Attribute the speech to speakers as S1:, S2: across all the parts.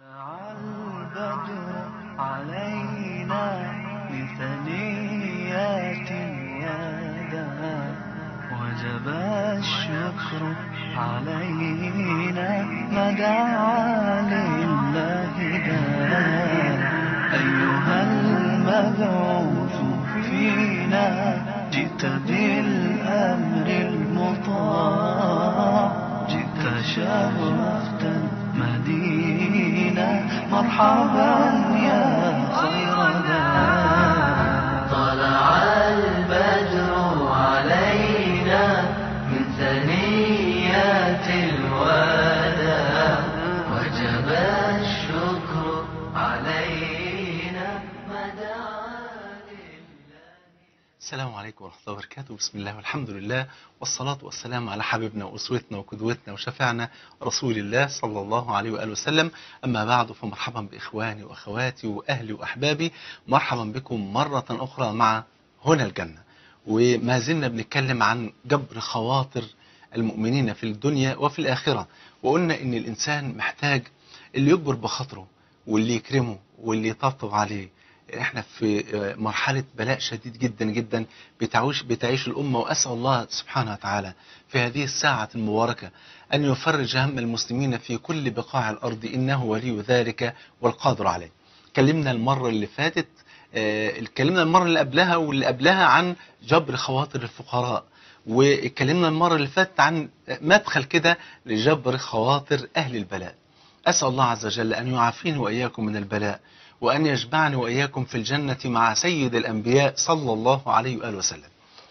S1: البدر علينا بثنيات يدا وجب الشكر علينا ما دعا لله دا أيها المبعوث فينا جئت بالأمر المطاع جئت شرفت المدينة مرحبا يا خير ذا طلع البدر علينا من ثنيات الوداع وجب الشكر علينا مدى
S2: السلام عليكم ورحمة الله وبركاته بسم الله والحمد لله والصلاة والسلام على حبيبنا وأسوتنا وقدوتنا وشفعنا رسول الله صلى الله عليه وآله وسلم أما بعد فمرحبا بإخواني وأخواتي وأهلي وأحبابي مرحبا بكم مرة أخرى مع هنا الجنة وما زلنا بنتكلم عن جبر خواطر المؤمنين في الدنيا وفي الآخرة وقلنا إن الإنسان محتاج اللي يجبر بخاطره واللي يكرمه واللي يطبطب عليه احنا في مرحلة بلاء شديد جدا جدا بتعيش بتعيش الأمة وأسأل الله سبحانه وتعالى في هذه الساعة المباركة أن يفرج هم المسلمين في كل بقاع الأرض إنه ولي ذلك والقادر عليه كلمنا المرة اللي فاتت اه اتكلمنا المرة اللي قبلها واللي قبلها عن جبر خواطر الفقراء واتكلمنا المرة اللي فاتت عن مدخل كده لجبر خواطر أهل البلاء أسأل الله عز وجل أن يعافيني وإياكم من البلاء وأن يجمعني وإياكم في الجنة مع سيد الأنبياء صلى الله عليه وآله وسلم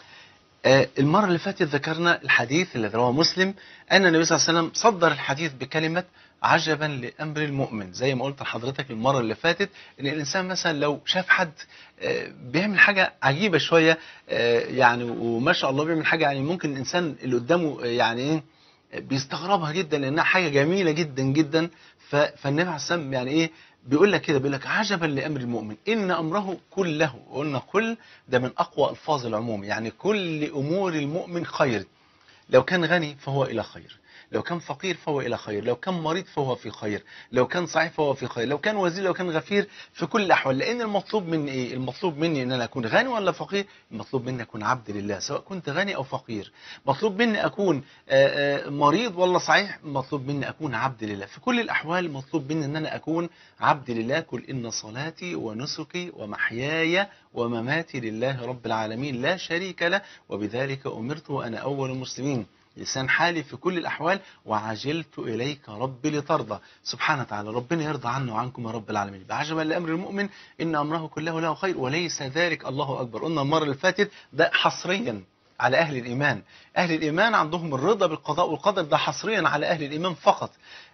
S2: آه المرة اللي فاتت ذكرنا الحديث الذي رواه مسلم أن النبي صلى الله عليه وسلم صدر الحديث بكلمة عجبا لأمر المؤمن زي ما قلت لحضرتك المرة اللي فاتت أن الإنسان مثلا لو شاف حد آه بيعمل حاجة عجيبة شوية آه يعني وما شاء الله بيعمل حاجة يعني ممكن الإنسان اللي قدامه يعني إيه بيستغربها جدا لأنها حاجة جميلة جدا جدا فالنبي عليه الصلاة والسلام يعني إيه بيقول لك كده بيقول لك عجبا لامر المؤمن ان امره كله وقلنا كل ده من اقوى الفاظ العموم يعني كل امور المؤمن خير لو كان غني فهو الى خير لو كان فقير فهو الى خير لو كان مريض فهو في خير لو كان صحيح فهو في خير لو كان وزير لو كان غفير في كل الاحوال لان المطلوب مني ايه المطلوب مني ان انا اكون غني ولا فقير المطلوب مني اكون عبد لله سواء كنت غني او فقير مطلوب مني اكون آآ آآ مريض ولا صحيح مطلوب مني اكون عبد لله في كل الاحوال مطلوب مني ان انا اكون عبد لله قل ان صلاتي ونسكي ومحياي ومماتي لله رب العالمين لا شريك له وبذلك امرت وانا اول المسلمين لسان حالي في كل الأحوال وعجلت إليك ربي لترضى سبحانه وتعالى ربنا يرضى عنه وعنكم يا رب العالمين بعجبا لأمر المؤمن إن أمره كله له خير وليس ذلك الله أكبر قلنا المرة اللي فاتت ده حصريا على أهل الإيمان أهل الإيمان عندهم الرضا بالقضاء والقدر ده حصريا على أهل الإيمان فقط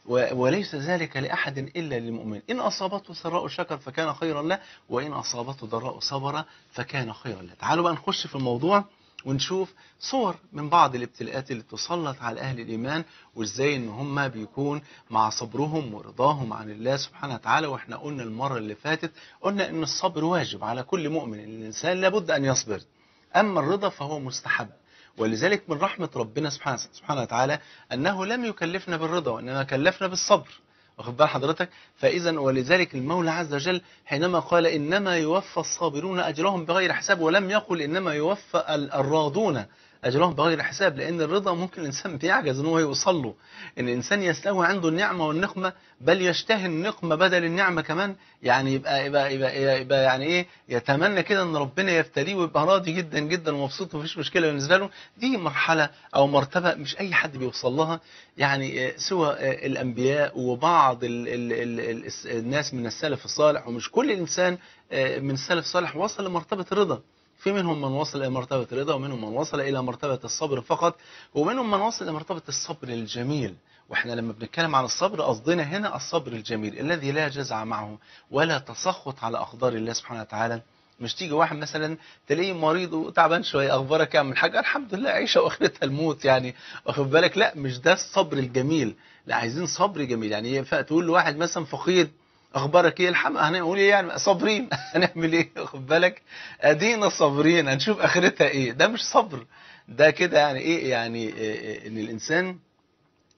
S2: وليس ذلك لأحد إلا للمؤمن إن أصابته سراء شكر فكان خيرا له وإن أصابته ضراء صبر فكان خيرا له تعالوا بقى نخش في الموضوع ونشوف صور من بعض الابتلاءات اللي تسلط على أهل الإيمان وإزاي إن هم بيكون مع صبرهم ورضاهم عن الله سبحانه وتعالى وإحنا قلنا المرة اللي فاتت قلنا إن الصبر واجب على كل مؤمن الإنسان لابد أن يصبر أما الرضا فهو مستحب ولذلك من رحمة ربنا سبحانه, سبحانه وتعالى أنه لم يكلفنا بالرضا وإنما كلفنا بالصبر واخد بال حضرتك فاذا ولذلك المولى عز وجل حينما قال انما يوفى الصابرون اجرهم بغير حساب ولم يقل انما يوفى الراضون اجرهم بغير حساب لان الرضا ممكن الانسان بيعجز ان هو يوصل له ان الانسان يستوي عنده النعمه والنقمه بل يشتهي النقمه بدل النعمه كمان يعني يبقى يبقى يبقى, يبقى يعني ايه يتمنى كده ان ربنا يبتليه ويبقى راضي جدا جدا ومبسوط ومفيش مشكله بالنسبه له دي مرحله او مرتبه مش اي حد بيوصل لها يعني سوى الانبياء وبعض ال ال ال ال الناس من السلف الصالح ومش كل انسان من السلف الصالح وصل لمرتبه الرضا في منهم من وصل إلى مرتبة الرضا ومنهم من وصل إلى مرتبة الصبر فقط ومنهم من وصل إلى مرتبة الصبر الجميل واحنا لما بنتكلم عن الصبر قصدنا هنا الصبر الجميل الذي لا جزع معه ولا تسخط على أقدار الله سبحانه وتعالى مش تيجي واحد مثلا تلاقيه مريض وتعبان شويه اخبارك اعمل حاجه الحمد لله عيشه واخرتها الموت يعني واخد بالك لا مش ده الصبر الجميل لا عايزين صبر جميل يعني تقول لواحد مثلا فقير اخبارك ايه الحمد هنقول ايه يعني صابرين هنعمل ايه واخد بالك ادينا صابرين هنشوف اخرتها ايه ده مش صبر ده كده يعني ايه يعني إيه ان الانسان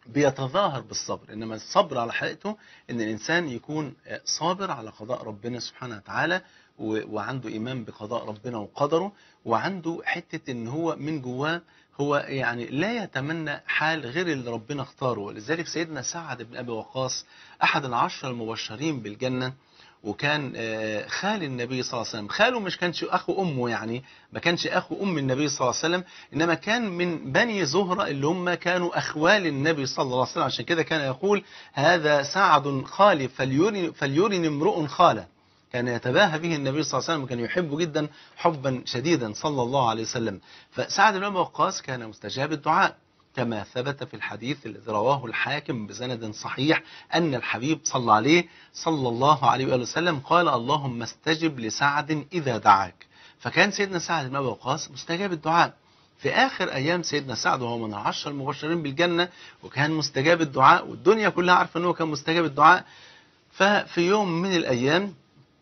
S2: بيتظاهر بالصبر انما الصبر على حقيقته ان الانسان يكون صابر على قضاء ربنا سبحانه وتعالى و- وعنده ايمان بقضاء ربنا وقدره وعنده حته ان هو من جواه هو يعني لا يتمنى حال غير اللي ربنا اختاره ولذلك سيدنا سعد بن ابي وقاص احد العشره المبشرين بالجنه وكان آه، خال النبي صلى الله عليه وسلم خاله مش كانش اخو امه يعني ما كانش اخو ام النبي صلى الله عليه وسلم انما كان من بني زهره اللي هم كانوا اخوال النبي صلى الله عليه وسلم عشان كده كان يقول هذا سعد خالي فليرني فليرني امرؤ خاله كان يتباهى به النبي صلى الله عليه وسلم وكان يحبه جدا حبا شديدا صلى الله عليه وسلم فسعد بن ابي وقاص كان مستجاب الدعاء كما ثبت في الحديث الذي رواه الحاكم بسند صحيح أن الحبيب صلى عليه صلى الله عليه وآله وسلم قال اللهم استجب لسعد إذا دعاك فكان سيدنا سعد بن أبي وقاص مستجاب الدعاء في آخر أيام سيدنا سعد وهو من العشر المبشرين بالجنة وكان مستجاب الدعاء والدنيا كلها عارفة أنه كان مستجاب الدعاء ففي يوم من الأيام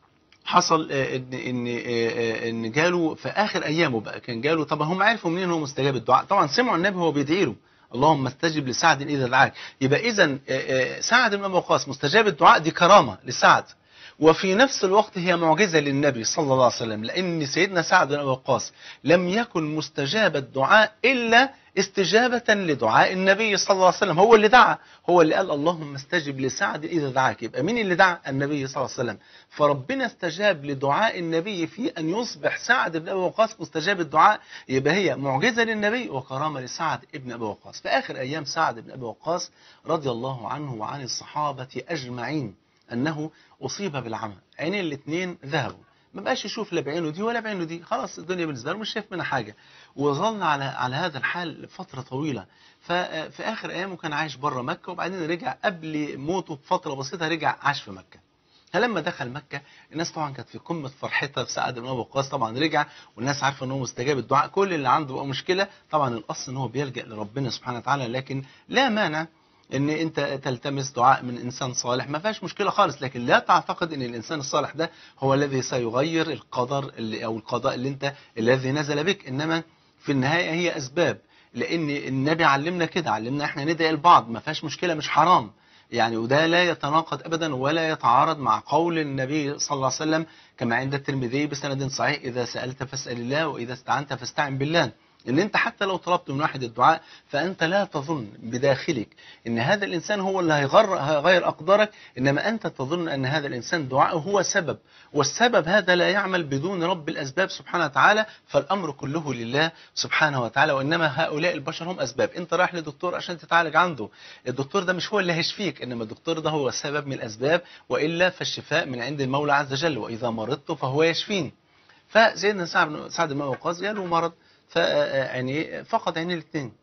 S2: حصل آه، ان ان آه، آه، ان جاله في اخر ايامه بقى كان جاله طب هم عرفوا منين هو مستجاب الدعاء طبعا سمعوا النبي وهو بيدعي له اللهم استجب لسعد اذا دعاك يبقى اذا سعد بن ابي وقاص مستجاب الدعاء دي كرامه لسعد وفي نفس الوقت هي معجزه للنبي صلى الله عليه وسلم لان سيدنا سعد بن ابي وقاص لم يكن مستجاب الدعاء الا استجابة لدعاء النبي صلى الله عليه وسلم هو اللي دعا هو اللي قال اللهم استجب لسعد إذا دعاك يبقى مين اللي دعا النبي صلى الله عليه وسلم فربنا استجاب لدعاء النبي في أن يصبح سعد بن أبي وقاص مستجاب الدعاء يبقى هي معجزة للنبي وكرامة لسعد بن أبي وقاص في آخر أيام سعد بن أبي وقاص رضي الله عنه وعن الصحابة أجمعين أنه أصيب بالعمى عينين الاثنين ذهبوا ما بقاش يشوف لا بعينه دي ولا بعينه دي خلاص الدنيا بالنسبه له مش شايف منها حاجه وظل على على هذا الحال فتره طويله ففي اخر ايامه كان عايش بره مكه وبعدين رجع قبل موته بفتره بسيطه رجع عاش في مكه فلما دخل مكة الناس طبعا كانت في قمة فرحتها في سعد بن أبي وقاص طبعا رجع والناس عارفة ان هو مستجاب الدعاء كل اللي عنده بقى مشكلة طبعا الأصل ان هو بيلجأ لربنا سبحانه وتعالى لكن لا مانع ان انت تلتمس دعاء من انسان صالح ما فيهاش مشكله خالص لكن لا تعتقد ان الانسان الصالح ده هو الذي سيغير القدر اللي او القضاء اللي انت الذي نزل بك انما في النهايه هي اسباب لان النبي علمنا كده علمنا احنا ندعي البعض ما فيهاش مشكله مش حرام يعني وده لا يتناقض ابدا ولا يتعارض مع قول النبي صلى الله عليه وسلم كما عند الترمذي بسند صحيح اذا سالت فاسال الله واذا استعنت فاستعن بالله ان انت حتى لو طلبت من واحد الدعاء فانت لا تظن بداخلك ان هذا الانسان هو اللي هيغير, هيغير اقدارك انما انت تظن ان هذا الانسان دعاءه هو سبب والسبب هذا لا يعمل بدون رب الاسباب سبحانه وتعالى فالامر كله لله سبحانه وتعالى وانما هؤلاء البشر هم اسباب انت رايح لدكتور عشان تتعالج عنده الدكتور ده مش هو اللي هيشفيك انما الدكتور ده هو سبب من الاسباب والا فالشفاء من عند المولى عز وجل واذا مرضت فهو يشفين فسيدنا سعد بن سعد بن وقاص جاله مرض ف يعني فقد عينيه الاثنين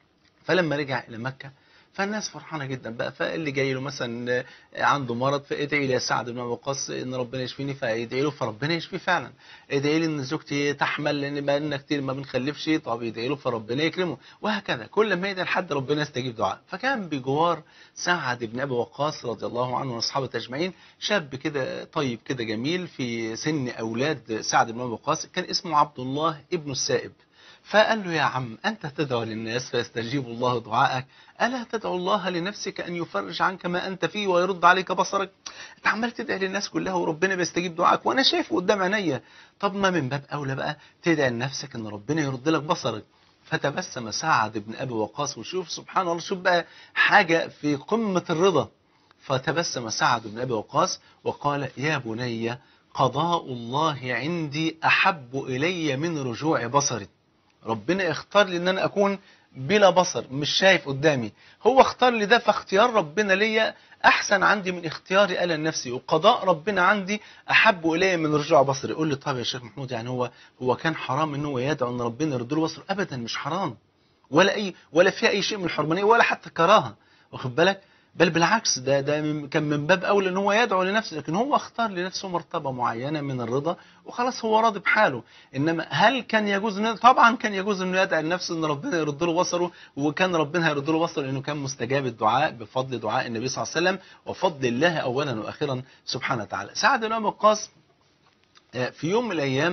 S2: فلما رجع الى مكه فالناس فرحانه جدا بقى فاللي جاي له مثلا عنده مرض فادعي لي يا سعد بن ابي وقاص ان ربنا يشفيني فيدعي له فربنا يشفيه فعلا ادعي لي ان زوجتي تحمل لان بقى لنا كتير ما بنخلفش طب يدعي له فربنا يكرمه وهكذا كل ما يدعي لحد ربنا يستجيب دعاء فكان بجوار سعد بن ابي وقاص رضي الله عنه واصحابه اجمعين شاب كده طيب كده جميل في سن اولاد سعد بن ابي وقاص كان اسمه عبد الله ابن السائب فقال له يا عم أنت تدعو للناس فيستجيب الله دعائك ألا تدعو الله لنفسك أن يفرج عنك ما أنت فيه ويرد عليك بصرك أنت عمال تدعي للناس كلها وربنا بيستجيب دعائك وأنا شايفه قدام عينيا طب ما من باب أولى بقى تدعي لنفسك أن ربنا يرد لك بصرك فتبسم سعد بن أبي وقاص وشوف سبحان الله شوف بقى حاجة في قمة الرضا فتبسم سعد بن أبي وقاص وقال يا بني قضاء الله عندي أحب إلي من رجوع بصري ربنا اختار لي ان انا اكون بلا بصر مش شايف قدامي هو اختار لي ده فاختيار ربنا ليا احسن عندي من اختياري انا لنفسي وقضاء ربنا عندي احب الي من رجوع بصري يقول لي طب يا شيخ محمود يعني هو هو كان حرام ان هو يدعو ان ربنا يرد له بصره ابدا مش حرام ولا اي ولا فيها اي شيء من الحرمانيه ولا حتى كراهه واخد بالك بل بالعكس ده ده كان من باب اولى ان هو يدعو لنفسه لكن هو اختار لنفسه مرتبه معينه من الرضا وخلاص هو راضي بحاله انما هل كان يجوز انه طبعا كان يجوز انه يدعي لنفسه ان ربنا يرد له بصره وكان ربنا هيرد له بصره لانه كان مستجاب الدعاء بفضل دعاء النبي صلى الله عليه وسلم وفضل الله اولا واخيرا سبحانه وتعالى سعد بن ابي وقاص في يوم من الايام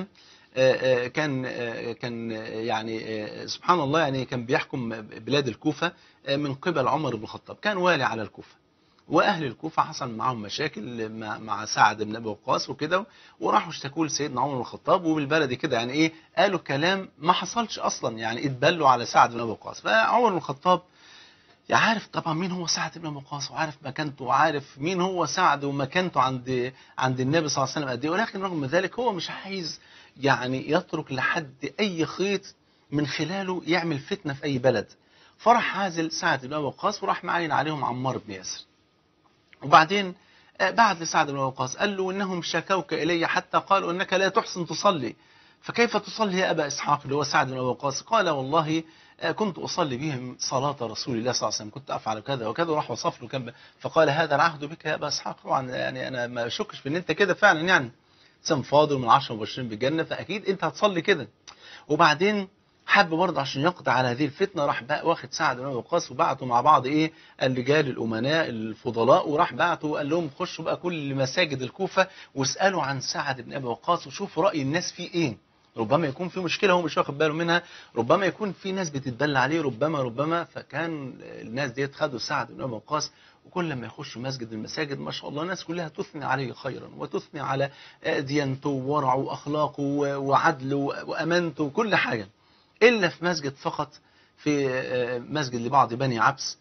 S2: آه، آه، كان آه، كان آه، يعني آه، سبحان الله يعني كان بيحكم بلاد الكوفة آه، من قبل عمر بن الخطاب كان والي على الكوفة واهل الكوفه حصل معاهم مشاكل مع, مع سعد بن ابي وقاص وكده وراحوا اشتكوا لسيدنا عمر بن الخطاب وبالبلدي كده يعني ايه قالوا كلام ما حصلش اصلا يعني اتبلوا على سعد بن ابي وقاص فعمر بن الخطاب عارف طبعا مين هو سعد بن ابي وقاص وعارف مكانته وعارف مين هو سعد ومكانته عند عند النبي صلى الله عليه وسلم قد ايه ولكن رغم ذلك هو مش عايز يعني يترك لحد اي خيط من خلاله يعمل فتنه في اي بلد فراح عازل سعد بن ابي وقاص وراح معين عليهم عمار بن ياسر وبعدين آه، بعد لسعد بن وقاص قال له انهم شكوك الي حتى قالوا انك لا تحسن تصلي فكيف تصلي يا ابا اسحاق اللي هو سعد بن وقاص قال والله آه، كنت اصلي بهم صلاه رسول الله صلى الله عليه وسلم كنت افعل كذا وكذا وراح وصف له كم فقال هذا العهد بك يا ابا اسحاق طبعا يعني انا ما اشكش في ان انت كده فعلا يعني انسان فاضل من 10 مبشرين بالجنه فاكيد انت هتصلي كده وبعدين حب برضه عشان يقضي على هذه الفتنه راح بقى واخد سعد بن ابي وقاص وبعتوا مع بعض ايه الرجال الامناء الفضلاء وراح بعتوا وقال لهم خشوا بقى كل مساجد الكوفه واسالوا عن سعد بن ابي وقاص وشوفوا راي الناس فيه ايه ربما يكون في مشكله هو مش واخد باله منها ربما يكون في ناس بتتبلى عليه ربما ربما فكان الناس ديت خدوا سعد بن ابي وقاص وكل ما يخشوا مسجد من المساجد ما شاء الله الناس كلها تثني عليه خيرا وتثني على ديانته وورعه واخلاقه وعدله وامانته وكل حاجه الا في مسجد فقط في آه، مسجد لبعض بني عبس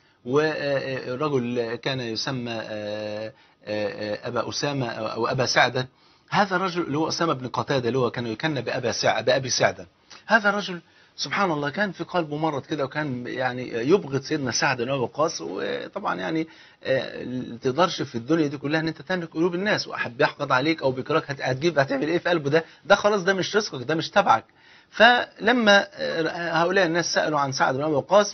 S2: ورجل كان يسمى آه، آه، ابا اسامه او ابا سعده هذا الرجل اللي هو اسامه بن قتاده اللي هو كان يكنى بابا سعده بابي سعده هذا الرجل سبحان الله كان في قلبه مرض كده وكان يعني يبغض سيدنا سعد بن ابي وقاص وطبعا يعني آه، ما تقدرش في الدنيا دي كلها ان انت تملك قلوب الناس واحد بيحقد عليك او بيكرهك هت- هتجيب هتعمل ايه في قلبه ده ده خلاص ده مش رزقك ده مش تبعك فلما آه، هؤلاء الناس سالوا عن سعد بن ابي وقاص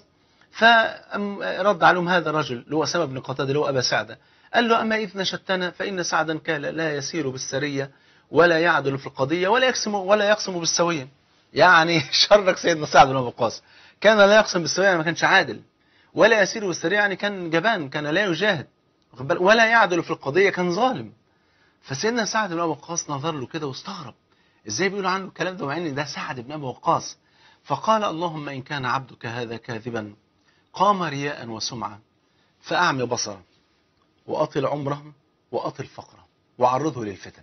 S2: فرد عليهم هذا الرجل اللي هو اسامه بن قتاده اللي هو ابا سعده قال له اما اذ نشدتنا فان سعدا كان لا يسير بالسريه ولا يعدل في القضيه ولا يقسم ولا يقسم بالسويه يعني شرك سيدنا سعد بن ابي وقاص كان لا يقسم بالسويه يعني ما كانش عادل ولا يسير بالسريه يعني كان جبان كان لا يجاهد واخد بالك؟ ولا يعدل في القضيه كان ظالم فسيدنا سعد بن ابي وقاص نظر له كده واستغرب ازاي بيقولوا عنه الكلام ده مع ان ده سعد بن ابي وقاص فقال اللهم ان كان عبدك هذا كاذبا قام رياء وسمعه فاعمي بصره واطل عمره واطل فقره وعرضه للفتن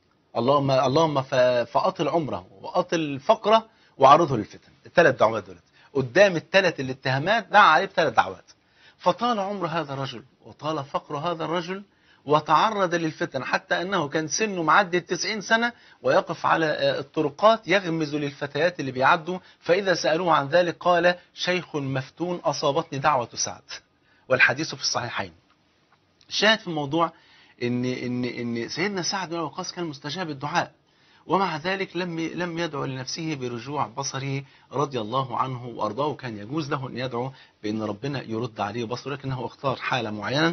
S2: اللهم اللهم ف- فاطل عمره واطل فقره وعرضه للفتن الثلاث دعوات دولت قدام الثلاث الاتهامات دعا عليه بثلاث دعوات فطال عمر هذا الرجل وطال فقر هذا الرجل وتعرض للفتن حتى أنه كان سنه معدي التسعين سنة ويقف على آه، الطرقات يغمز للفتيات اللي بيعدوا فإذا سألوه عن ذلك قال شيخ مفتون أصابتني دعوة سعد والحديث في الصحيحين شاهد في الموضوع ان ان ان سيدنا سعد بن أبي وقاص كان مستجاب الدعاء ومع ذلك لم لم يدعو لنفسه برجوع بصره رضي الله عنه وارضاه كان يجوز له ان يدعو بان ربنا يرد عليه بصره لكنه اختار حاله معينه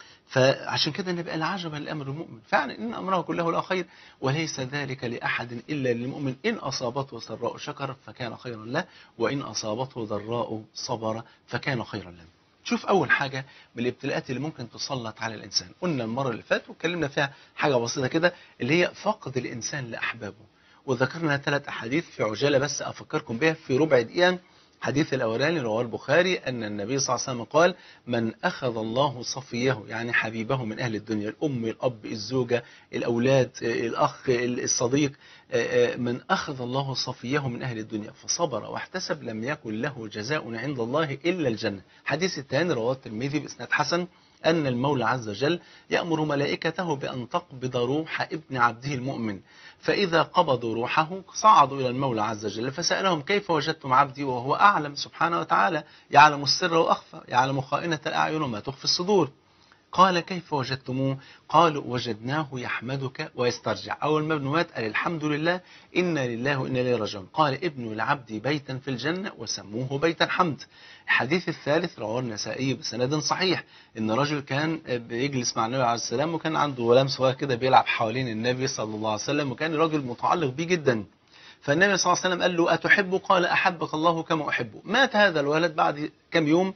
S2: فعشان كده النبي قال عجبا لامر المؤمن فعلا ان امره كله له خير وليس ذلك لاحد الا للمؤمن ان اصابته سراء شكر فكان خيرا له وان اصابته ضراء صبر فكان خيرا له شوف اول حاجه من الابتلاءات اللي ممكن تسلط على الانسان قلنا المره اللي فاتت واتكلمنا فيها حاجه بسيطه كده اللي هي فقد الانسان لاحبابه وذكرنا ثلاث احاديث في عجاله بس افكركم بها في ربع دقيقه الحديث الاولاني رواه البخاري ان النبي صلى الله عليه وسلم قال من اخذ الله صفيه يعني حبيبه من اهل الدنيا الام الاب الزوجه الاولاد آه، الاخ الصديق آه، آه، من اخذ الله صفيه من اهل الدنيا فصبر واحتسب لم يكن له جزاء عند الله الا الجنه حديث الثاني رواه الترمذي باسناد حسن أن المولى عز وجل يأمر ملائكته بأن تقبض روح ابن عبده المؤمن فإذا قبضوا روحه صعدوا إلى المولى عز وجل فسألهم كيف وجدتم عبدي وهو أعلم سبحانه وتعالى يعلم السر وأخفى يعلم خائنة الأعين وما تخفي الصدور قال كيف وجدتموه قالوا وجدناه يحمدك ويسترجع أول ما ابنه مات قال الحمد لله إنا لله وإنا إليه راجعون قال ابن العبد بيتا في الجنة وسموه بيت الحمد الحديث الثالث رواه النسائي بسند صحيح ان رجل كان بيجلس مع النبي عليه السلام وكان عنده غلام صغير كده بيلعب حوالين النبي صلى الله عليه وسلم وكان راجل متعلق بيه جدا فالنبي صلى الله عليه وسلم قال له أتحبه قال أحبك الله كما أحبه مات هذا الولد بعد كم يوم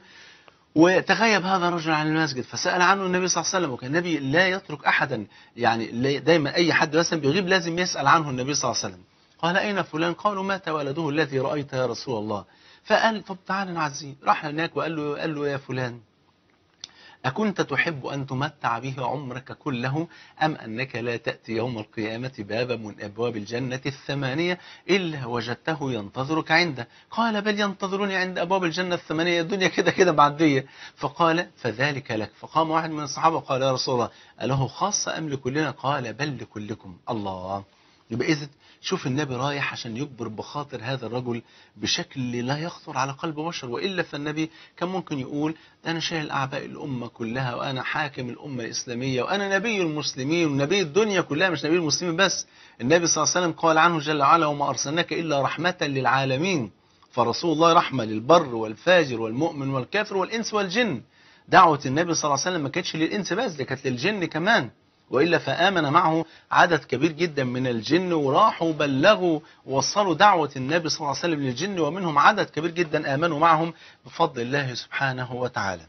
S2: وتغيب هذا الرجل عن المسجد فسأل عنه النبي صلى الله عليه وسلم وكان النبي لا يترك أحدا يعني لا- دايما أي حد مثلا بيغيب لازم يسأل عنه النبي صلى الله عليه وسلم قال أين فلان قالوا مات ولده الذي رأيت يا رسول الله فقال طب تعالى نعزيه راح هناك وقال له قال له يا فلان أكنت تحب أن تمتع به عمرك كله أم أنك لا تأتي يوم القيامة بابا من أبواب الجنة الثمانية إلا وجدته ينتظرك عنده قال بل ينتظرني عند أبواب الجنة الثمانية الدنيا كده كده معدية فقال فذلك لك فقام واحد من الصحابة قال يا رسول الله أله خاصة أم لكلنا قال بل لكلكم الله يبقى إذا شوف النبي رايح عشان يجبر بخاطر هذا الرجل بشكل لا يخطر على قلب بشر وإلا فالنبي كان ممكن يقول ده أنا شايل أعباء الأمة كلها وأنا حاكم الأمة الإسلامية وأنا نبي المسلمين ونبي الدنيا كلها مش نبي المسلمين بس النبي صلى الله عليه وسلم قال عنه جل وعلا وما أرسلناك إلا رحمة للعالمين فرسول الله رحمة للبر والفاجر والمؤمن والكافر والإنس والجن دعوة النبي صلى الله عليه وسلم ما كانتش للإنس بس ده كانت للجن كمان وإلا فآمن معه عدد كبير جدا من الجن وراحوا بلغوا ووصلوا دعوة النبي صلى الله عليه وسلم للجن ومنهم عدد كبير جدا آمنوا معهم بفضل الله سبحانه وتعالى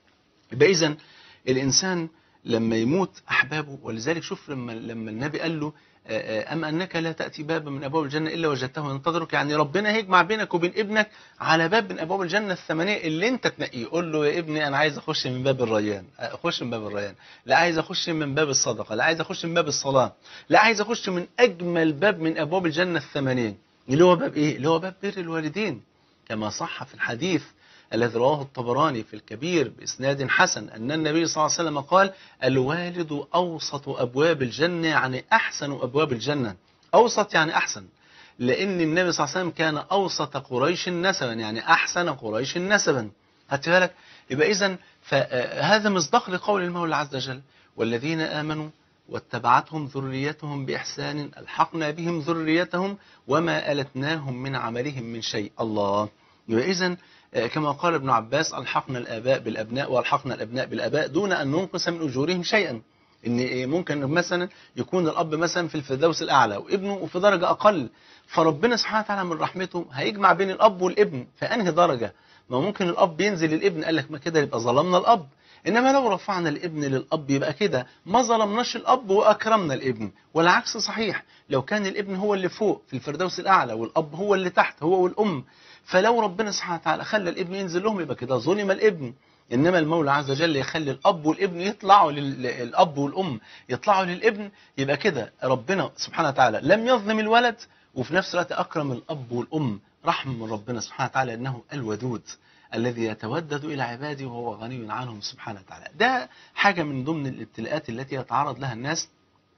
S2: يبقى إذن الإنسان لما يموت أحبابه ولذلك شوف لما, لما النبي قال له أم أنك لا تأتي باب من أبواب الجنة إلا وجدته ينتظرك يعني ربنا هيجمع بينك وبين ابنك على باب من أبواب الجنة الثمانية اللي أنت تنقيه قول له يا ابني أنا عايز أخش من باب الريان أخش من باب الريان لا عايز أخش من باب الصدقة لا عايز أخش من باب الصلاة لا عايز أخش من أجمل باب من أبواب الجنة الثمانية اللي هو باب إيه اللي هو باب بر الوالدين كما صح في الحديث الذي رواه الطبراني في الكبير بإسناد حسن أن النبي صلى الله عليه وسلم قال الوالد أوسط أبواب الجنة يعني أحسن أبواب الجنة أوسط يعني أحسن لأن النبي صلى الله عليه وسلم كان أوسط قريش نسبا يعني أحسن قريش نسبا هات بالك يبقى إذا فهذا مصداق لقول المولى عز وجل والذين آمنوا واتبعتهم ذريتهم بإحسان ألحقنا بهم ذريتهم وما ألتناهم من عملهم من شيء الله يبقى إذا كما قال ابن عباس ألحقنا الآباء بالأبناء وألحقنا الأبناء بالآباء دون أن ننقص من أجورهم شيئا إن ممكن مثلا يكون الأب مثلا في الفردوس الأعلى وابنه في درجة أقل فربنا سبحانه وتعالى من رحمته هيجمع بين الأب والابن في أنهي درجة ما ممكن الأب ينزل للابن قال لك ما كده يبقى ظلمنا الأب إنما لو رفعنا الابن للأب يبقى كده ما ظلمناش الأب وأكرمنا الابن والعكس صحيح لو كان الابن هو اللي فوق في الفردوس الأعلى والأب هو اللي تحت هو والأم فلو ربنا سبحانه وتعالى خلى الابن ينزل لهم يبقى كده ظلم الابن إنما المولى عز وجل يخلي الأب والابن يطلعوا للأب والأم يطلعوا للابن يبقى كده ربنا سبحانه وتعالى لم يظلم الولد وفي نفس الوقت أكرم الأب والأم رحمة من ربنا سبحانه وتعالى أنه الودود الذي يتودد إلى عباده وهو غني عنهم سبحانه وتعالى ده حاجة من ضمن الابتلاءات التي يتعرض لها الناس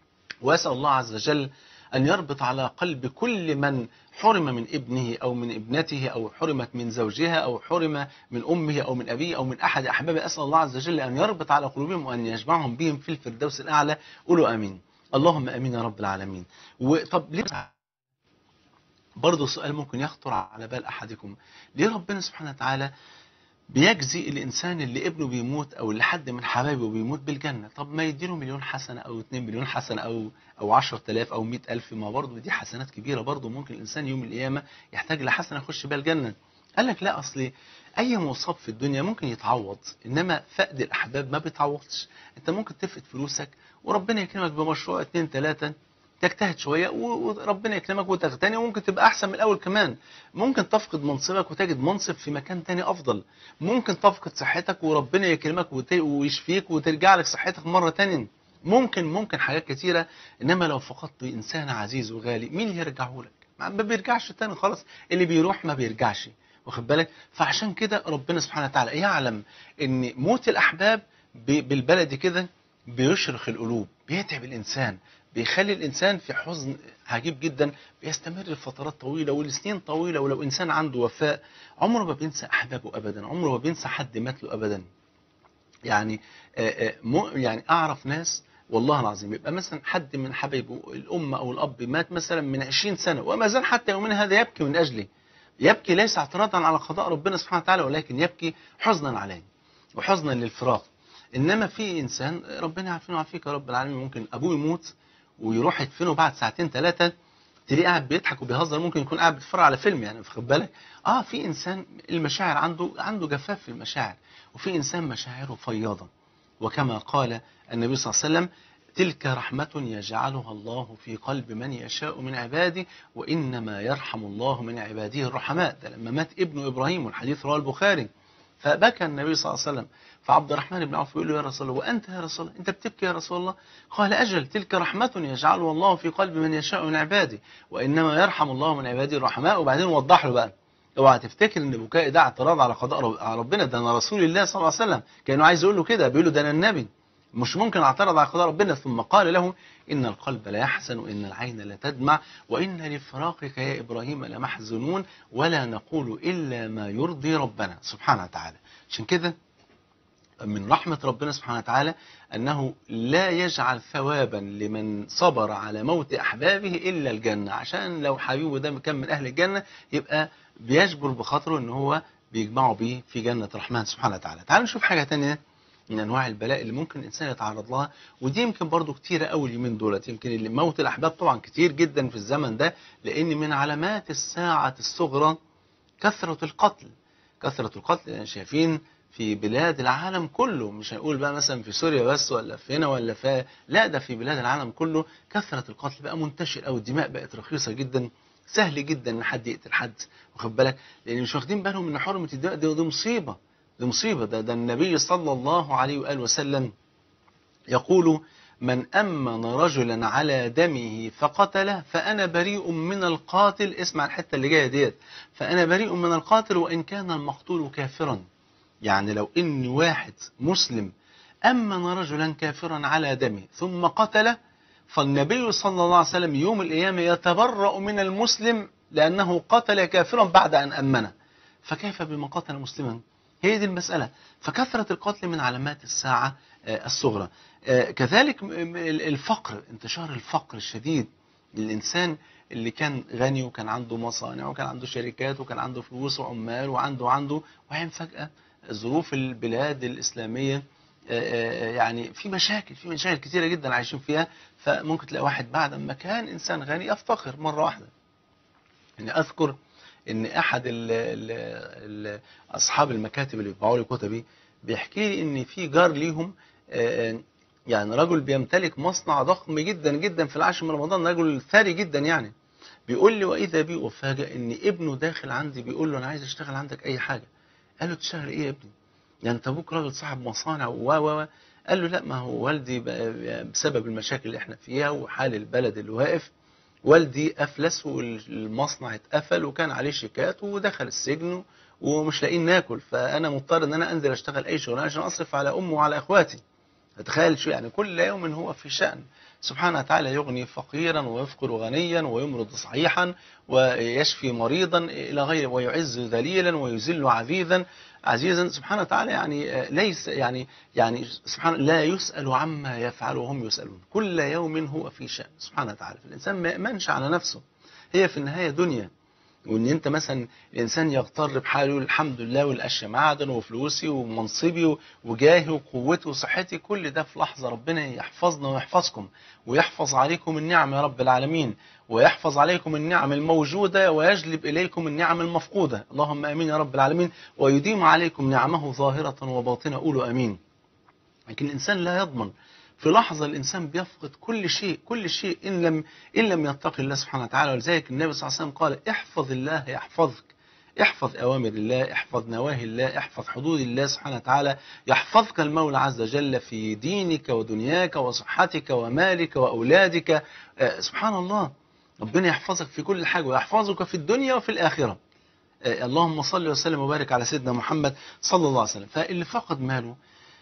S2: وأسأل الله عز وجل أن يربط على قلب كل من حرم من ابنه أو من ابنته أو حرمت من زوجها أو حرم من أمه أو من أبيه أو من أحد أحبابه أسأل الله عز وجل أن يربط على قلوبهم وأن يجمعهم بهم في الفردوس الأعلى قولوا آمين اللهم آمين يا رب العالمين وطب ليه برضه سؤال ممكن يخطر على بال أحدكم ليه ربنا سبحانه وتعالى بيجزي الإنسان اللي ابنه بيموت أو اللي حد من حبايبه بيموت بالجنة طب ما يديله مليون حسنة أو 2 مليون حسنة أو أو 10000 أو 100000 ما برضه دي حسنات كبيرة برضه ممكن الإنسان يوم القيامة يحتاج لحسنة يخش بيها الجنة قال لك لا أصلي أي مصاب في الدنيا ممكن يتعوض إنما فقد الأحباب ما بيتعوضش أنت ممكن تفقد فلوسك وربنا يكرمك بمشروع اتنين تلاتة تجتهد شوية وربنا يكرمك وتغتني وممكن تبقى أحسن من الأول كمان ممكن تفقد منصبك وتجد منصب في مكان تاني أفضل ممكن تفقد صحتك وربنا يكرمك ويشفيك وترجع لك صحتك مرة تانية ممكن ممكن حاجات كتيرة إنما لو فقدت إنسان عزيز وغالي مين اللي يرجعه لك ما بيرجعش تاني خلاص اللي بيروح ما بيرجعش واخد بالك فعشان كده ربنا سبحانه وتعالى يعلم ان موت الاحباب بالبلد كده بيشرخ القلوب بيتعب الانسان بيخلي الانسان في حزن عجيب جدا بيستمر لفترات طويله ولسنين طويله ولو انسان عنده وفاء عمره ما بينسى احبابه ابدا عمره ما بينسى حد مات له ابدا يعني آآ آآ يعني اعرف ناس والله العظيم يبقى مثلا حد من حبايبه الام او الاب مات مثلا من 20 سنه وما زال حتى يومنا هذا يبكي من اجله يبكي ليس اعتراضا على قضاء ربنا سبحانه وتعالى ولكن يبكي حزنا عليه وحزنا للفراق انما في انسان ربنا يعافينا ويعافيك يا رب العالمين ممكن ابوه يموت ويروح يدفنه بعد ساعتين ثلاثه تلاقيه قاعد بيضحك وبيهزر ممكن يكون قاعد بيتفرج على فيلم يعني واخد بالك اه في انسان المشاعر عنده عنده جفاف في المشاعر وفي انسان مشاعره فياضه وكما قال النبي صلى الله عليه وسلم تلك رحمة يجعلها الله في قلب من يشاء من عباده وإنما يرحم الله من عباده الرحماء ده لما مات ابن إبراهيم والحديث رواه البخاري فبكى النبي صلى الله عليه وسلم فعبد الرحمن بن عوف يقول له يا رسول الله وأنت يا رسول الله أنت بتبكي يا رسول الله قال أجل تلك رحمة يجعلها الله في قلب من يشاء من عباده وإنما يرحم الله من عباده الرحماء وبعدين وضح له بقى اوعى تفتكر ان بكائي ده اعتراض على قضاء رب- على ربنا ده انا رسول الله صلى الله عليه وسلم كانه عايز يقول له كده بيقول له ده انا النبي مش ممكن اعترض على قضاء ربنا ثم قال له ان القلب لا يحزن وان العين لا تدمع وان لفراقك يا ابراهيم لمحزونون ولا نقول الا ما يرضي ربنا سبحانه وتعالى عشان كده من رحمة ربنا سبحانه وتعالى أنه لا يجعل ثوابا لمن صبر على موت أحبابه إلا الجنة عشان لو حبيبه ده كان من أهل الجنة يبقى بيجبر بخاطره أن هو بيجمعه به في جنة الرحمن سبحانه وتعالى تعالوا نشوف حاجة تانية من أنواع البلاء اللي ممكن الإنسان يتعرض لها ودي يمكن برضو كتيرة أول يومين دولت يمكن اللي موت الأحباب طبعا كتير جدا في الزمن ده لأن من علامات الساعة الصغرى كثرة القتل كثرة القتل يعني شايفين في بلاد العالم كله مش هنقول بقى مثلا في سوريا بس ولا في هنا ولا في لا ده في بلاد العالم كله كثرة القتل بقى منتشر أو الدماء بقت رخيصة جدا سهل جدا ان حد يقتل حد واخد بالك لان مش واخدين بالهم ان حرمه الدماء دي, دي مصيبه دي مصيبه ده, ده النبي صلى الله عليه واله وسلم يقول من أمن رجلا على دمه فقتله فأنا بريء من القاتل اسمع الحتة اللي جاية ديت فأنا بريء من القاتل وإن كان المقتول كافرا يعني لو إن واحد مسلم أمن رجلا كافرا على دمه ثم قتله فالنبي صلى الله عليه وسلم يوم القيامة يتبرأ من المسلم لأنه قتل كافرا بعد أن أمنه فكيف بمن قتل مسلما هي دي المسألة فكثرة القتل من علامات الساعة آه، الصغرى آه، كذلك م- م- الفقر انتشار الفقر الشديد للإنسان اللي كان غني وكان عنده مصانع وكان عنده شركات وكان عنده فلوس وعمال وعنده وعنده وبعدين فجأة ظروف البلاد الإسلامية آه، آه، يعني في مشاكل في مشاكل كتيرة جدا عايشين فيها فممكن تلاقي واحد بعد ما كان إنسان غني يفتقر مرة واحدة يعني أذكر ان احد ال ال ال اصحاب المكاتب اللي بيطبعوا لي كتبي بيحكي لي ان في جار ليهم آه، يعني رجل بيمتلك مصنع ضخم جدا جدا في العاشر من رمضان رجل ثري جدا يعني بيقول لي واذا بي افاجئ ان ابنه داخل عندي بيقول له انا عايز اشتغل عندك اي حاجه قال له تشتغل ايه يا ابني يعني انت ابوك راجل صاحب مصانع و و و قال له لا ما هو والدي بقى- بسبب المشاكل اللي احنا فيها وحال البلد اللي واقف والدي افلس والمصنع اتقفل وكان عليه شيكات ودخل السجن ومش لاقيين ناكل فانا مضطر ان انا انزل اشتغل اي شغلانه عشان اصرف على امي وعلى اخواتي تخيل شو يعني كل يوم هو في شأن سبحانه وتعالى يغني فقيرا ويفقر غنيا ويمرض صحيحا ويشفي مريضا إلى غيره ويعز ذليلا ويذل عزيزا عزيزا سبحانه وتعالى يعني آه، ليس يعني يعني سبحانه لا يسأل عما يفعل وهم يسألون كل يوم هو في شأن سبحانه وتعالى فالإنسان ما يأمنش على نفسه هي في النهاية دنيا وان انت مثلا الانسان يغتر بحاله يقول الحمد لله والاشياء معدن وفلوسي ومنصبي وجاهي وقوتي وصحتي كل ده في لحظه ربنا يحفظنا ويحفظكم ويحفظ عليكم النعم يا رب العالمين ويحفظ عليكم النعم الموجوده ويجلب اليكم النعم المفقوده اللهم امين يا رب العالمين ويديم عليكم نعمه ظاهره وباطنه قولوا امين لكن الانسان لا يضمن في لحظة الإنسان بيفقد كل شيء كل شيء إن لم إن لم يتقي الله سبحانه وتعالى ولذلك النبي صلى الله عليه وسلم قال احفظ الله يحفظك احفظ أوامر الله احفظ نواهي الله احفظ حدود الله سبحانه وتعالى يحفظك المولى عز وجل في دينك ودنياك وصحتك ومالك وأولادك آه، سبحان الله ربنا يحفظك في كل حاجة ويحفظك في الدنيا وفي الآخرة آه، اللهم صل وسلم وبارك على سيدنا محمد صلى الله عليه وسلم فاللي فقد ماله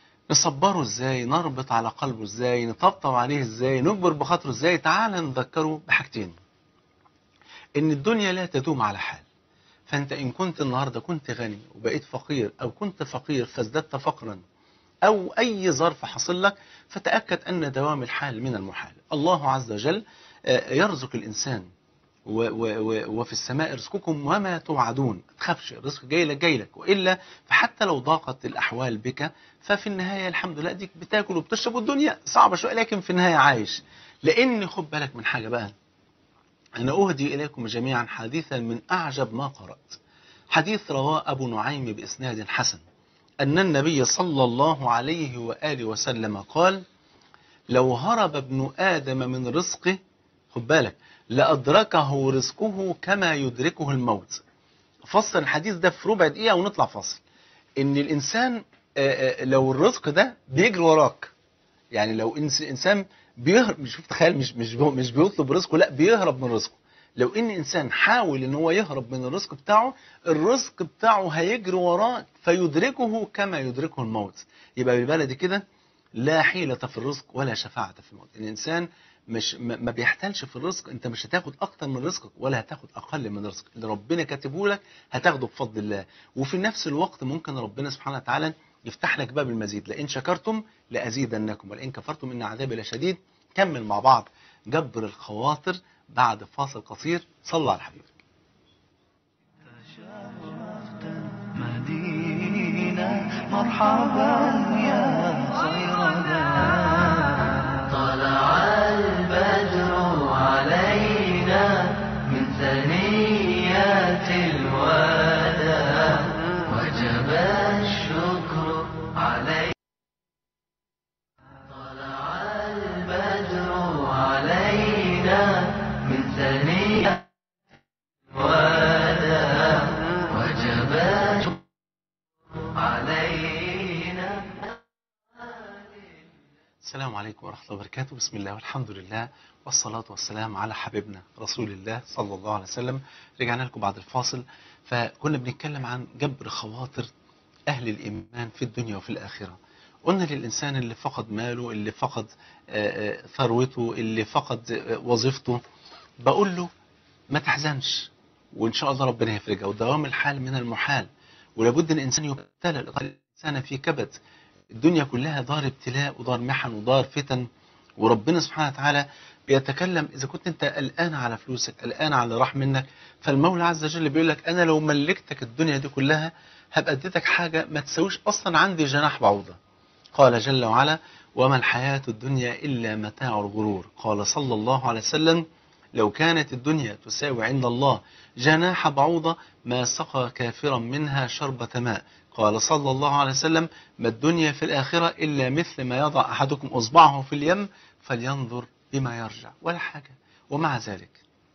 S2: نصبره ازاي نربط على قلبه ازاي نطبطب عليه ازاي نجبر بخاطره ازاي تعال نذكره بحاجتين ان الدنيا لا تدوم على حال فانت ان كنت النهارده كنت غني وبقيت فقير او كنت فقير فازددت فقرا او اي ظرف حصل لك فتاكد ان دوام الحال من المحال الله عز وجل آه، يرزق الانسان و و و وفي السماء رزقكم وما توعدون ما تخافش الرزق جاي لك جاي لك والا فحتى لو ضاقت الاحوال بك ففي النهايه الحمد لله ديك بتاكل وبتشرب والدنيا صعبه شويه لكن في النهايه عايش لان خد بالك من حاجه بقى انا اهدي اليكم جميعا حديثا من اعجب ما قرات حديث رواه ابو نعيم باسناد حسن ان النبي صلى الله عليه واله وسلم قال لو هرب ابن آدم من رزقه خد بالك لأدركه رزقه كما يدركه الموت فصل الحديث ده في ربع دقيقة ونطلع فاصل إن الإنسان آه، آه، لو الرزق ده بيجري وراك يعني لو إنس- إنسان بيهرب مش تخيل مش مش بي- مش بيطلب رزقه لا بيهرب من رزقه لو ان انسان حاول ان هو يهرب من الرزق بتاعه الرزق بتاعه هيجري وراه فيدركه كما يدركه الموت يبقى ببلدي كده لا حيلة في الرزق ولا شفاعة في الموت الإنسان مش ما ما بيحتلش في الرزق انت مش هتاخد اكتر من رزقك ولا هتاخد اقل من رزقك اللي ربنا كاتبه لك هتاخده بفضل الله وفي نفس الوقت ممكن ربنا سبحانه وتعالى يفتح لك باب المزيد لئن شكرتم لازيدنكم ولئن كفرتم ان عذابي لشديد كمل مع بعض جبر الخواطر بعد فاصل قصير صلى على الحبيب
S1: شرفت المدينة مرحبا يا خير ذا طلع البدر علينا من ثنيات الوداع وجب الشكر علينا طلع البدر علينا من ثنيات الوداع وجب الشكر علينا
S2: السلام عليكم ورحمة الله وبركاته بسم الله والحمد لله والصلاة والسلام على حبيبنا رسول الله صلى الله عليه وسلم رجعنا لكم بعد الفاصل فكنا بنتكلم عن جبر خواطر أهل الإيمان في الدنيا وفي الآخرة قلنا للإنسان اللي فقد ماله اللي فقد آه، آه، ثروته اللي فقد آه، وظيفته بقول له ما تحزنش وإن شاء الله ربنا يفرجها ودوام الحال من المحال ولابد أن الإنسان يبتلى الإنسان في كبد الدنيا كلها دار ابتلاء ودار محن ودار فتن وربنا سبحانه وتعالى بيتكلم إذا كنت أنت قلقان على فلوسك قلقان على اللي راح منك فالمولى عز وجل بيقول لك أنا لو ملكتك الدنيا دي كلها هبقى اديتك حاجة ما تسويش أصلا عندي جناح بعوضة قال جل وعلا وما الحياة الدنيا إلا متاع الغرور قال صلى الله عليه وسلم لو كانت الدنيا تساوي عند الله جناح بعوضة ما سقى كافرا منها شربة ماء قال صلى الله عليه وسلم ما الدنيا في الآخرة إلا مثل ما يضع أحدكم أصبعه في اليم فلينظر بما يرجع ولا حاجة ومع ذلك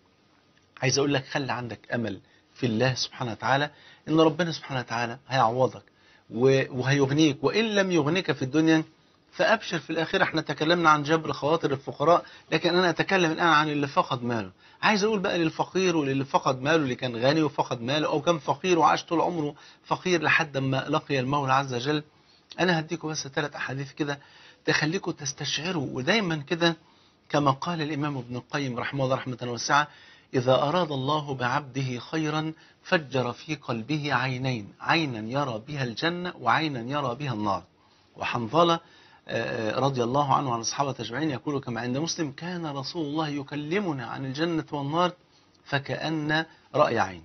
S2: عايز أقول لك خلي عندك أمل في الله سبحانه وتعالى إن ربنا سبحانه وتعالى هيعوضك و- وهيغنيك وإن لم يغنيك في الدنيا فأبشر في الآخرة احنا تكلمنا عن جبر خواطر الفقراء لكن أنا أتكلم الآن عن اللي فقد ماله عايز أقول بقى للفقير وللي فقد ماله اللي كان غني وفقد ماله أو كان فقير وعاش طول عمره فقير لحد ما لقي المولى عز وجل أنا هديكم بس ثلاث أحاديث كده تخليكم تستشعروا ودايما كده كما قال الإمام ابن القيم رحمه الله رحمة واسعة إذا أراد الله بعبده خيرا فجر في قلبه عينين عينا يرى بها الجنة وعينا يرى بها النار وحنظلة آه، رضي الله عنه وعن الصحابة أجمعين يقول كما عند مسلم كان رسول الله يكلمنا عن الجنة والنار فكأن رأي عين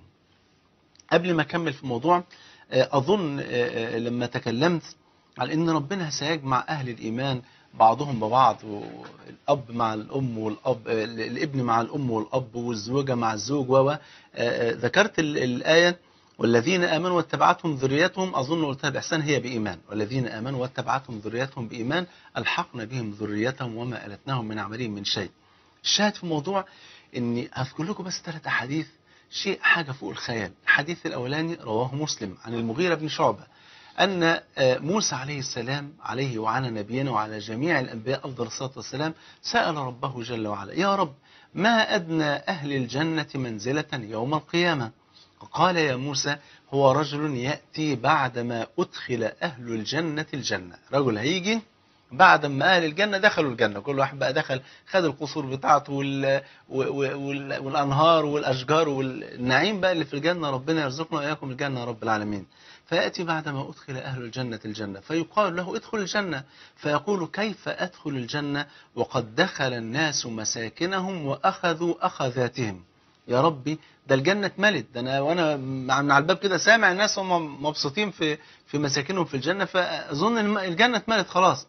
S2: قبل ما أكمل في الموضوع آه، أظن آه، آه، لما تكلمت على أن ربنا سيجمع أهل الإيمان بعضهم ببعض الأب مع الأم والأب آه، الابن مع الأم والأب والزوجة مع الزوج و و- آه، آه، ذكرت ال- الآية والذين آمنوا واتبعتهم ذريتهم أظن قلتها بإحسان هي بإيمان والذين آمنوا واتبعتهم ذريتهم بإيمان ألحقنا بهم ذريتهم وما ألتناهم من عملهم من شيء الشاهد في الموضوع أني هذكر لكم بس ثلاث أحاديث شيء حاجة فوق الخيال الحديث الأولاني رواه مسلم عن المغيرة بن شعبة أن آه، موسى عليه السلام عليه وعلى نبينا وعلى جميع الأنبياء أفضل الصلاة والسلام سأل ربه جل وعلا يا رب ما أدنى أهل الجنة منزلة يوم القيامة قال يا موسى هو رجل يأتي بعدما أدخل أهل الجنة الجنة رجل هيجي بعد ما أهل الجنة دخلوا الجنة كل واحد بقى دخل خد القصور بتاعته وال... و- و- وال... والأنهار والأشجار والنعيم بقى اللي في الجنة ربنا يرزقنا وإياكم الجنة يا رب العالمين فيأتي بعدما أدخل أهل الجنة الجنة فيقال له ادخل الجنة فيقول كيف أدخل الجنة وقد دخل الناس مساكنهم وأخذوا أخذاتهم يا ربي ده الجنة اتملت ده أنا وأنا مع- من على الباب كده سامع الناس هم مبسوطين في في مساكنهم في الجنة فأظن الم- الجنة اتملت خلاص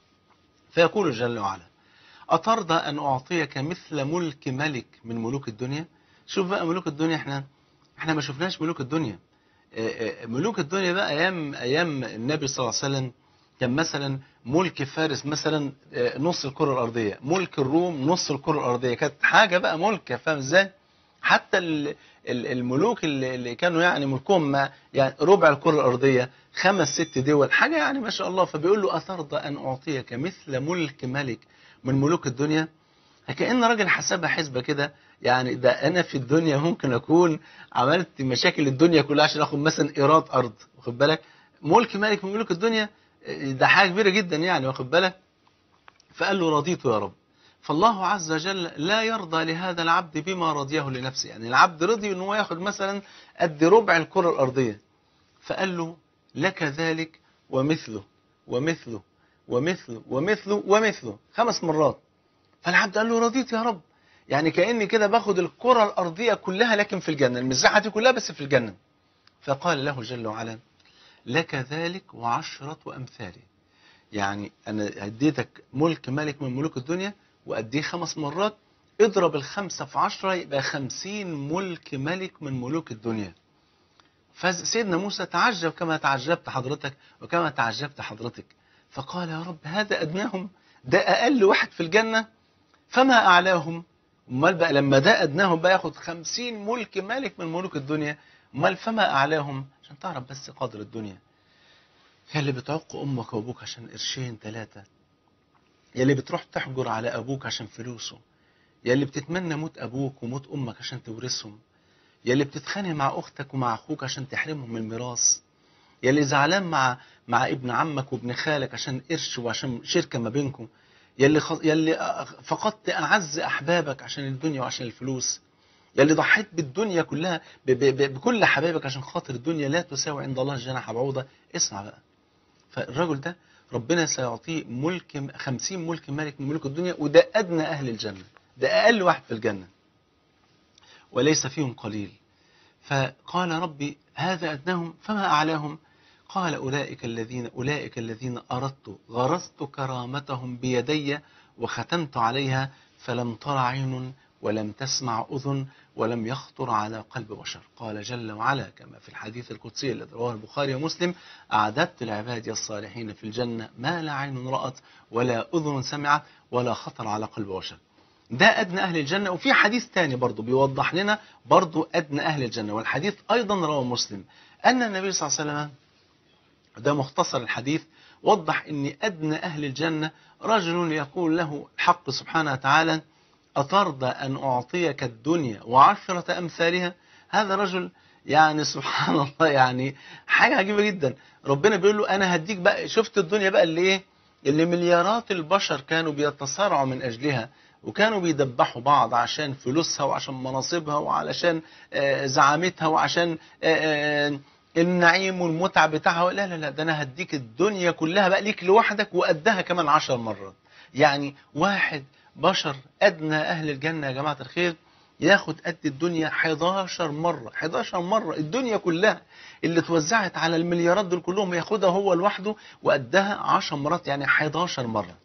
S2: فيقول جل وعلا أترضى أن أعطيك مثل ملك ملك من ملوك الدنيا شوف بقى ملوك الدنيا احنا احنا ما شفناش ملوك الدنيا آه، آه، ملوك الدنيا بقى أيام أيام النبي صلى الله عليه وسلم كان مثلا ملك فارس مثلا آه، نص الكرة الأرضية ملك الروم نص الكرة الأرضية كانت حاجة بقى ملك فاهم ازاي حتى ال- ال- الملوك اللي اللي كانوا يعني ملكهم ما يعني ربع الكرة الأرضية خمس ست دول حاجة يعني ما شاء الله فبيقول له أترضى أن أعطيك مثل ملك ملك من ملوك الدنيا كأن راجل حسبها حسبة كده يعني ده أنا في الدنيا ممكن أكون عملت مشاكل الدنيا كلها عشان آخد مثلا إيراد أرض واخد بالك ملك ملك من ملوك الدنيا ده حاجة كبيرة جدا يعني واخد بالك فقال له رضيت يا رب فالله عز وجل لا يرضى لهذا العبد بما رضيه لنفسه يعني العبد رضي ان هو ياخد مثلا قد ربع الكرة الأرضية فقال له لك ذلك ومثله ومثله ومثله ومثله ومثله خمس مرات فالعبد قال له رضيت يا رب يعني كأني كده باخد الكرة الأرضية كلها لكن في الجنة المساحة دي كلها بس في الجنة فقال له جل وعلا لك ذلك وعشرة أمثاله يعني أنا أديتك ملك ملك من ملوك الدنيا وأديه خمس مرات اضرب الخمسة في عشرة يبقى خمسين ملك ملك من ملوك الدنيا فسيدنا موسى تعجب كما تعجبت حضرتك وكما تعجبت حضرتك فقال يا رب هذا أدناهم ده أقل واحد في الجنة فما أعلاهم امال بقى لما ده أدناهم بقى ياخد خمسين ملك ملك من ملوك الدنيا امال فما أعلاهم عشان تعرف بس قدر الدنيا يا اللي بتعق أمك وأبوك عشان قرشين ثلاثة يا اللي بتروح تحجر على أبوك عشان فلوسه يا اللي بتتمنى موت أبوك وموت أمك عشان تورثهم يا اللي بتتخانق مع أختك ومع أخوك عشان تحرمهم من الميراث يا اللي زعلان مع مع ابن عمك وابن خالك عشان قرش وعشان شركة ما بينكم يا اللي خ... يا اللي فقدت أعز أحبابك عشان الدنيا وعشان الفلوس يا اللي ضحيت بالدنيا كلها ب... ب... ب... بكل حبايبك عشان خاطر الدنيا لا تساوي عند الله جناح بعوضة اسمع بقى فالرجل ده ربنا سيعطيه ملك خمسين ملك ملك من ملوك الدنيا وده أدنى أهل الجنة ده أقل واحد في الجنة وليس فيهم قليل فقال ربي هذا أدناهم فما أعلاهم قال أولئك الذين أولئك الذين أردت غرست كرامتهم بيدي وختمت عليها فلم تر عين ولم تسمع أذن ولم يخطر على قلب بشر قال جل وعلا كما في الحديث القدسي الذي رواه البخاري ومسلم أعددت لعبادي الصالحين في الجنة ما لا عين رأت ولا أذن سمعت ولا خطر على قلب بشر ده أدنى أهل الجنة وفي حديث تاني برضو بيوضح لنا برضو أدنى أهل الجنة والحديث أيضا رواه مسلم أن النبي صلى الله عليه وسلم ده مختصر الحديث وضح أن أدنى أهل الجنة رجل يقول له الحق سبحانه وتعالى أترضى أن أعطيك الدنيا وعشرة أمثالها هذا رجل يعني سبحان الله يعني حاجة عجيبة جدا ربنا بيقول له أنا هديك بقى شفت الدنيا بقى اللي إيه اللي مليارات البشر كانوا بيتصارعوا من أجلها وكانوا بيدبحوا بعض عشان فلوسها وعشان مناصبها وعلشان آه، زعامتها وعشان آه، آه، النعيم والمتعة بتاعها لا لا لا ده أنا هديك الدنيا كلها بقى ليك لوحدك وقدها كمان عشر مرات يعني واحد بشر أدنى أهل الجنة يا جماعة الخير ياخد قد الدنيا 11 مرة 11 مرة الدنيا كلها اللي اتوزعت على المليارات دول كلهم ياخدها هو لوحده وقدها 10 مرات يعني 11 مرة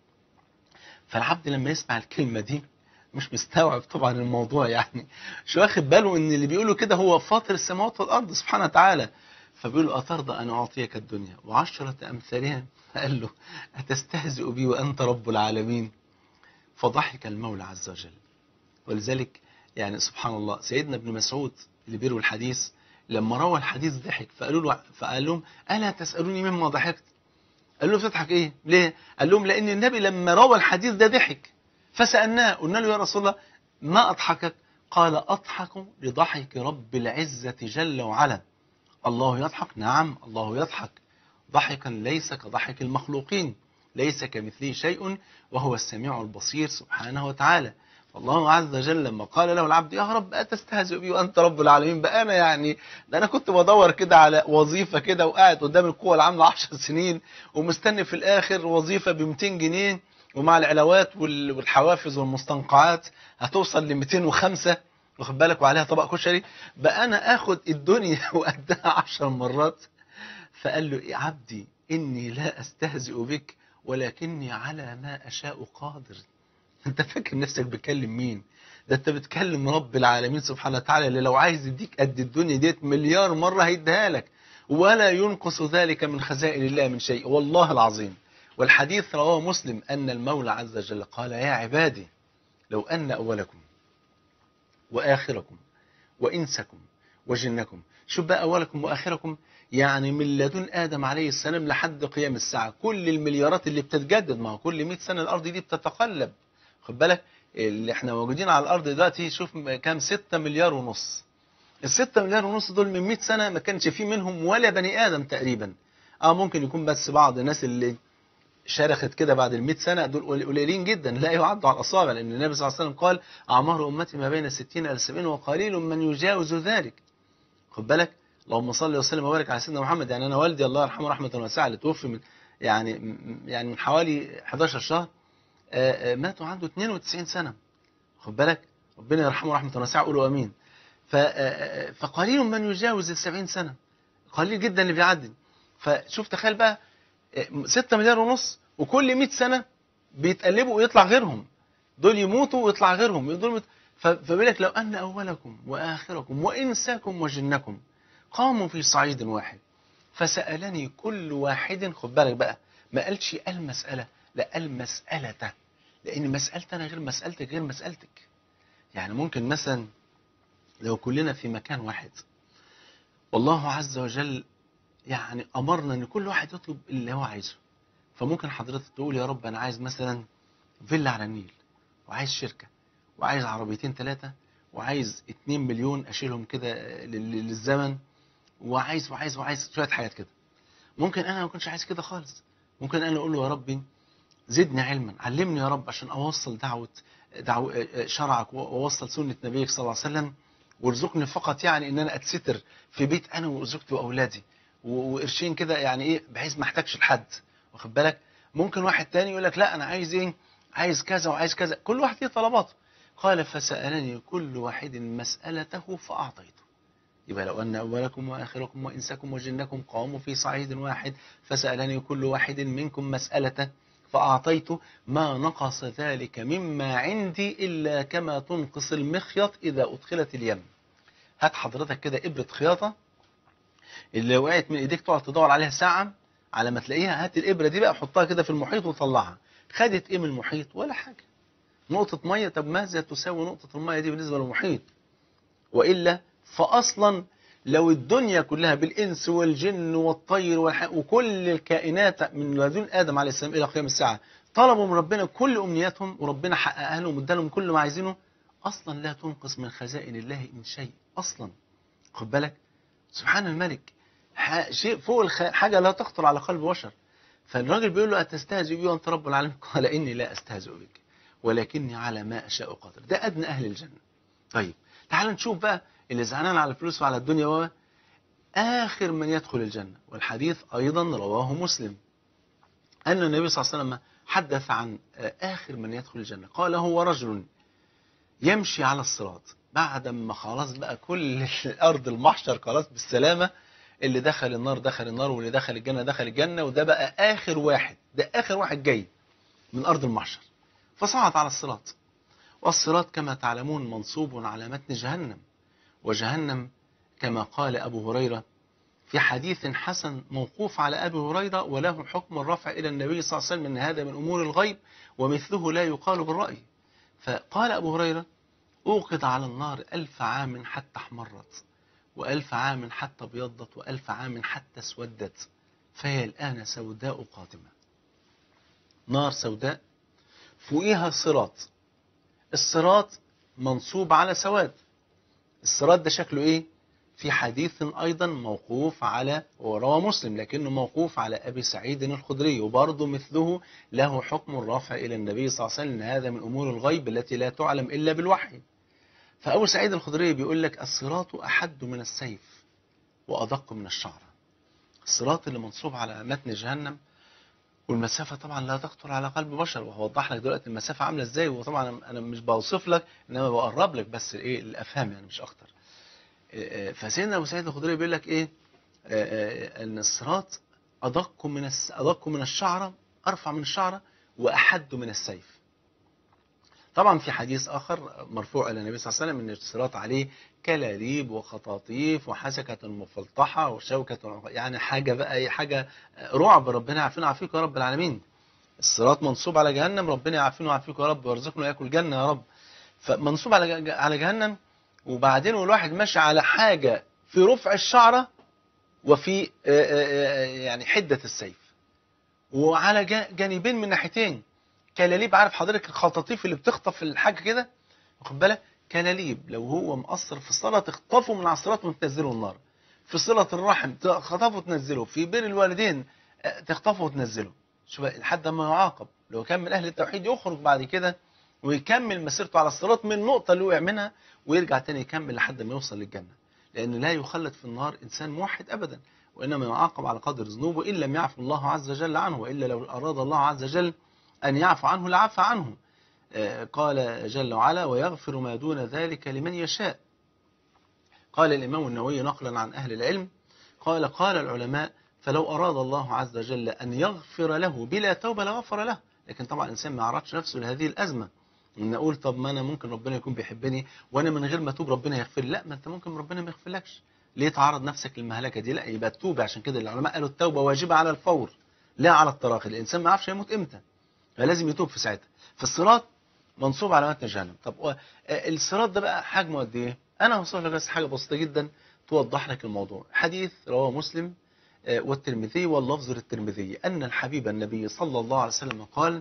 S2: فالعبد لما يسمع الكلمة دي مش مستوعب طبعا الموضوع يعني مش واخد باله ان اللي بيقوله كده هو فاطر السماوات والارض سبحانه وتعالى فبيقول له أترضى أن أعطيك الدنيا وعشرة أمثالها قال له أتستهزئ بي وأنت رب العالمين فضحك المولى عز وجل ولذلك يعني سبحان الله سيدنا ابن مسعود اللي بيروي الحديث لما روى الحديث ضحك فقالوا له فقال لهم ألا تسألوني مما ضحكت قال له بتضحك ايه ليه قال لهم لان النبي لما روى الحديث ده ضحك فسالناه قلنا له يا رسول الله ما اضحكك قال اضحك لضحك رب العزه جل وعلا الله يضحك نعم الله يضحك ضحكا ليس كضحك المخلوقين ليس كمثله شيء وهو السميع البصير سبحانه وتعالى فالله عز وجل لما قال له العبد يا رب أتستهزئ بي وأنت رب العالمين بقى أنا يعني ده أنا كنت بدور كده على وظيفة كده وقاعد قدام القوة العاملة 10 سنين ومستني في الآخر وظيفة ب 200 جنيه ومع العلاوات وال- والحوافز والمستنقعات هتوصل ل 205 واخد بالك وعليها طبق كشري بقى أنا آخد الدنيا وقدها 10 مرات فقال له يا عبدي إني لا أستهزئ بك ولكني على ما أشاء قادر انت فاكر نفسك بتكلم مين ده انت بتكلم رب العالمين سبحانه وتعالى اللي لو عايز يديك قد الدنيا ديت مليار مرة هيديها لك ولا ينقص ذلك من خزائن الله من شيء والله العظيم والحديث رواه مسلم أن المولى عز وجل قال يا عبادي لو أن أولكم وآخركم وإنسكم وجنكم شوف بقى أولكم وآخركم يعني من لدن آدم عليه السلام لحد قيام الساعة كل المليارات اللي بتتجدد ما هو كل 100 سنة الأرض دي بتتقلب خد بالك اللي احنا موجودين على الأرض دلوقتي شوف كام 6 مليار ونص ال 6 مليار ونص دول من 100 سنة ما كانش فيه منهم ولا بني آدم تقريبا اه ممكن يكون بس بعض الناس اللي شرخت كده بعد ال 100 سنة دول قليلين جدا لا يعدوا على الأصابع لأن النبي صلى الله عليه وسلم قال أعمار أمتي ما بين 60 إلى 70 وقليل من يجاوز ذلك خد بالك اللهم صل وسلم وبارك على سيدنا محمد يعني أنا والدي الله يرحمه رحمة واسعة اللي توفي من يعني يعني من حوالي 11 شهر آه، آه، ماتوا عنده 92 سنة خد بالك ربنا يرحمه رحمة واسعة قولوا أمين ف- آه، آه، فقليل من يجاوز ال 70 سنة قليل جدا اللي بيعدي فشوف تخيل بقى 6 مليار ونص وكل 100 سنة بيتقلبوا ويطلع غيرهم دول يموتوا ويطلع غيرهم دول مت... ف- فبيقول لك لو أن أولكم وآخركم وإنساكم وجنكم قاموا في صعيد واحد فسألني كل واحد خد بالك بقى ما قالش المسألة لا المسألة لأن مسألتي أنا غير مسألتك غير مسألتك يعني ممكن مثلا لو كلنا في مكان واحد والله عز وجل يعني أمرنا أن كل واحد يطلب اللي هو عايزه فممكن حضرتك تقول يا رب أنا عايز مثلا فيلا على النيل وعايز شركة وعايز عربيتين ثلاثة وعايز 2 مليون أشيلهم كده لل- للزمن وعايز وعايز وعايز شوية حاجات كده ممكن أنا ما كنتش عايز كده خالص ممكن أنا أقول له يا ربي زدني علما علمني يا رب عشان أوصل دعوة دعوة شرعك وأوصل سنة نبيك صلى الله عليه وسلم وارزقني فقط يعني ان انا اتستر في بيت انا وزوجتي واولادي و- وقرشين كده يعني ايه بحيث ما احتاجش لحد واخد بالك ممكن واحد تاني يقول لك لا انا عايز ايه عايز كذا وعايز كذا كل واحد ليه طلباته قال فسالني كل واحد مسالته فاعطيته يبقى لو ان اولكم واخركم وانسكم وجنكم قاموا في صعيد واحد فسالني كل واحد منكم مسالته فأعطيت ما نقص ذلك مما عندي إلا كما تنقص المخيط إذا أدخلت اليم هات حضرتك كده إبرة خياطة اللي وقعت من إيديك تقعد تدور عليها ساعة على ما تلاقيها هات الإبرة دي بقى حطها كده في المحيط وطلعها خدت إيه من المحيط ولا حاجة نقطة مية طب ماذا تساوي نقطة المية دي بالنسبة للمحيط وإلا فأصلا لو الدنيا كلها بالإنس والجن والطير والح... وكل الكائنات من لدن آدم عليه السلام إلى قيام الساعة طلبوا من ربنا كل أمنياتهم وربنا حققها لهم وادالهم كل ما عايزينه أصلا لا تنقص من خزائن الله من شيء أصلا خد بالك سبحان الملك ح... شيء فوق الخ... حاجة لا تخطر على قلب بشر فالراجل بيقول له أتستهزئ بي وأنت رب العالمين قال إني لا أستهزئ بك ولكني على ما أشاء قادر ده أدنى أهل الجنة طيب تعال نشوف بقى اللي زعلان على الفلوس وعلى الدنيا هو آخر من يدخل الجنة والحديث أيضا رواه مسلم أن النبي صلى الله عليه وسلم حدث عن آخر من يدخل الجنة قال هو رجل يمشي على الصراط بعد ما خلاص بقى كل أرض المحشر خلاص بالسلامة اللي دخل النار دخل النار واللي دخل الجنة دخل الجنة وده بقى آخر واحد ده آخر واحد جاي من أرض المحشر فصعد على الصراط والصراط كما تعلمون منصوب على متن جهنم وجهنم كما قال أبو هريرة في حديث حسن موقوف على أبي هريرة وله حكم الرفع إلى النبي صلى الله عليه وسلم أن هذا من أمور الغيب ومثله لا يقال بالرأي فقال أبو هريرة أوقد على النار ألف عام حتى احمرت وألف عام حتى ابيضت وألف عام حتى اسودت فهي الآن سوداء قاتمة نار سوداء فوقيها صراط الصراط منصوب على سواد الصراط ده شكله ايه في حديث ايضا موقوف على وروى مسلم لكنه موقوف على ابي سعيد الخدري وبرضه مثله له حكم الرفع الى النبي صلى الله عليه وسلم ان هذا من امور الغيب التي لا تعلم الا بالوحي فابو سعيد الخدري بيقول لك الصراط احد من السيف وادق من الشعره الصراط اللي منصوب على متن جهنم والمسافة طبعا لا تخطر على قلب بشر وهوضح لك دلوقتي المسافة عاملة ازاي وطبعا انا مش بوصف لك انما بقرب لك بس ايه الافهام يعني مش اكتر آه، آه، فسيدنا ابو سعيد الخدري بيقول لك ايه آه، آه، ان الصراط ادق من الس... ادق من الشعرة ارفع من الشعرة واحد من السيف طبعا في حديث آخر مرفوع إلى النبي صلى الله عليه وسلم أن الصراط عليه كلاليب وخطاطيف وحسكة مفلطحة وشوكة يعني حاجة بقى أي حاجة رعب ربنا يعافينا ويعافيك يا رب العالمين الصراط منصوب على جهنم ربنا يعافينا ويعافيك يا رب ويرزقنا ياكل جنة يا رب فمنصوب على ج- على جهنم وبعدين والواحد ماشي على حاجة في رفع الشعرة وفي آه، آه، آه، يعني حدة السيف وعلى جا- جانبين من ناحيتين كلاليب عارف حضرتك الخطاطيف اللي بتخطف الحاجة كده واخد بالك كلاليب لو هو مقصر في الصلاة تخطفه من على الصراط وتنزله النار في صلة الرحم تخطفه وتنزله في بر الوالدين آه، تخطفه وتنزله شوف بقى، لحد ما يعاقب لو كان من أهل التوحيد يخرج بعد كده ويكمل مسيرته على الصراط من النقطة اللي وقع منها ويرجع تاني يكمل لحد ما يوصل للجنة لأنه لا يخلد في النار إنسان موحد أبدا وإنما يعاقب على قدر ذنوبه إن لم يعفو الله عز وجل عنه وإلا لو أراد الله عز وجل أن يعفو عنه لعفى عنه آه، قال جل وعلا ويغفر ما دون ذلك لمن يشاء قال الإمام النووي نقلا عن أهل العلم قال قال العلماء فلو أراد الله عز وجل أن يغفر له بلا توبة لغفر له لكن طبعا الإنسان ما يعرضش نفسه لهذه الأزمة ان اقول طب ما انا ممكن ربنا يكون بيحبني وانا من غير ما اتوب ربنا يغفر لي لا ما انت ممكن ربنا ما يغفرلكش ليه تعرض نفسك للمهلكه دي لا يبقى التوبه عشان كده العلماء قالوا التوبه واجبه على الفور لا على التراخي الانسان ما يعرفش هيموت امتى فلازم يتوب في ساعتها فالصراط منصوب على متن جهنم طب و- آه، الصراط ده بقى حجمه قد ايه انا هوصف لك بس حاجه بسيطه جدا توضح لك الموضوع حديث رواه مسلم آه، والترمذي واللفظ للترمذي ان الحبيب النبي صلى الله عليه وسلم قال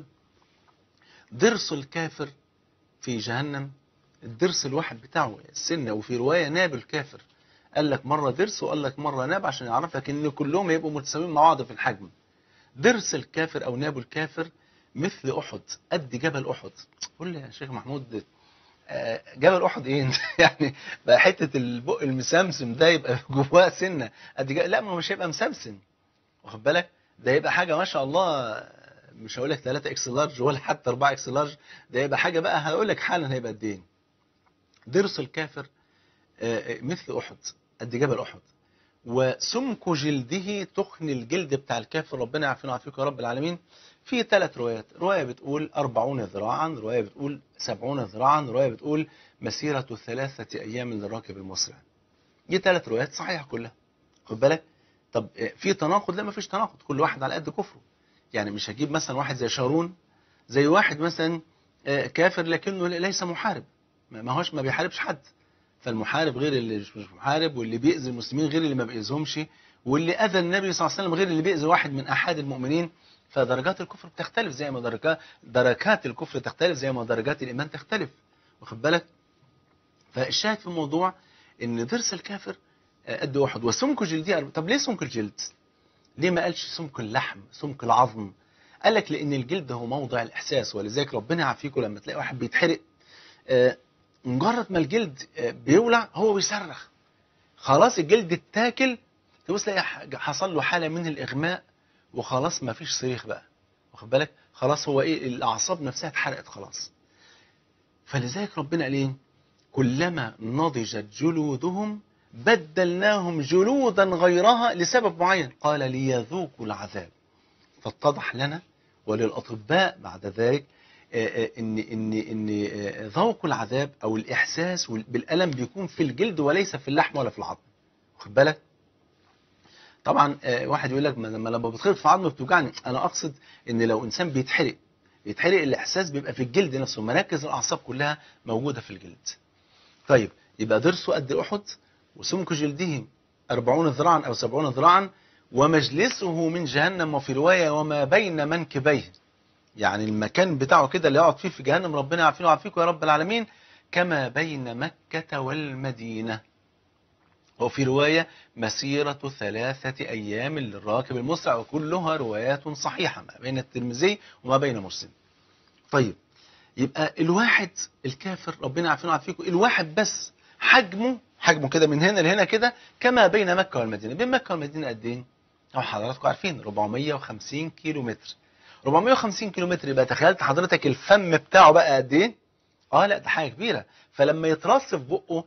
S2: ضرس الكافر في جهنم الضرس الواحد بتاعه السنة وفي رواية ناب الكافر قال لك مرة ضرس وقال لك مرة ناب عشان يعرفك ان كلهم يبقوا متساويين مع بعض في الحجم ضرس الكافر او ناب الكافر مثل احد قد جبل احد قول لي يا شيخ محمود آه، جبل احد ايه يعني بقى حته البق المسمسم ده يبقى جواه سنه قد جبل لا ما هو مش هيبقى مسمسم واخد بالك ده يبقى حاجه ما شاء الله مش هقول لك 3 اكس لارج ولا حتى 4 اكس لارج ده يبقى حاجه بقى هقول لك حالا هيبقى قد ايه ضرس الكافر آه، آه، مثل احد قد جبل احد وسمك جلده تخن الجلد بتاع الكافر ربنا يعافينا ويعافيكم يا رب العالمين في ثلاث روايات رواية بتقول أربعون ذراعا رواية بتقول سبعون ذراعا رواية بتقول مسيرة ثلاثة أيام للراكب المسرع دي ثلاث روايات صحيحة كلها خد بالك طب آه، في تناقض لا ما فيش تناقض كل واحد على قد كفره يعني مش هجيب مثلا واحد زي شارون زي واحد مثلا آه، كافر لكنه ليس محارب ما ما هوش ما بيحاربش حد فالمحارب غير اللي مش مش محارب واللي بيأذي المسلمين غير اللي ما بيأذيهمش واللي أذى النبي صلى الله عليه وسلم غير اللي بيأذي واحد من أحد المؤمنين فدرجات الكفر بتختلف زي ما درجات دركات الكفر تختلف زي ما درجات الإيمان تختلف واخد بالك فالشاهد في الموضوع ان ضرس الكافر آه، قد واحد وسمك جلدي أربع- طب ليه سمك الجلد ليه ما قالش سمك اللحم سمك العظم قال لك لان الجلد هو موضع الاحساس ولذلك ربنا يعافيكم لما تلاقي واحد بيتحرق آه، مجرد ما الجلد آه، بيولع هو بيصرخ خلاص الجلد اتاكل تبص تلاقي ح- حصل له حاله من الاغماء وخلاص ما فيش صريخ بقى واخد بالك خلاص هو ايه الاعصاب نفسها اتحرقت خلاص فلذلك ربنا قال ايه كلما نضجت جلودهم بدلناهم جلودا غيرها لسبب معين قال ليذوقوا العذاب فاتضح لنا وللأطباء بعد ذلك آه، آه، ان ان ان آه، ذوق العذاب او الاحساس وال- بالالم بيكون في الجلد وليس في اللحم ولا في العظم واخد بالك طبعا آه، واحد يقول لك ما لما لما بتخرج في عظمه بتوجعني انا اقصد ان لو انسان بيتحرق بيتحرق الاحساس بيبقى في الجلد نفسه مراكز الاعصاب كلها موجوده في الجلد طيب يبقى ضرسه قد احد وسمك جلده أربعون ذراعا أو سبعون ذراعا ومجلسه من جهنم وفي رواية وما بين منكبيه يعني المكان بتاعه كده اللي يقعد فيه في جهنم ربنا يعافينا ويعافيكم يا رب العالمين كما بين مكة والمدينة وفي رواية مسيرة ثلاثة أيام للراكب المسرع وكلها روايات صحيحة ما بين الترمذي وما بين مسلم طيب يبقى الواحد الكافر ربنا يعافينا ويعافيكم الواحد بس حجمه حجمه كده من هنا لهنا كده كما بين مكة والمدينة بين مكة والمدينة قد ايه؟ أو حضراتكم عارفين 450 كيلو متر 450 كيلو متر يبقى تخيلت حضرتك الفم بتاعه بقى قد ايه؟ اه لا ده حاجة كبيرة فلما يترص في بقه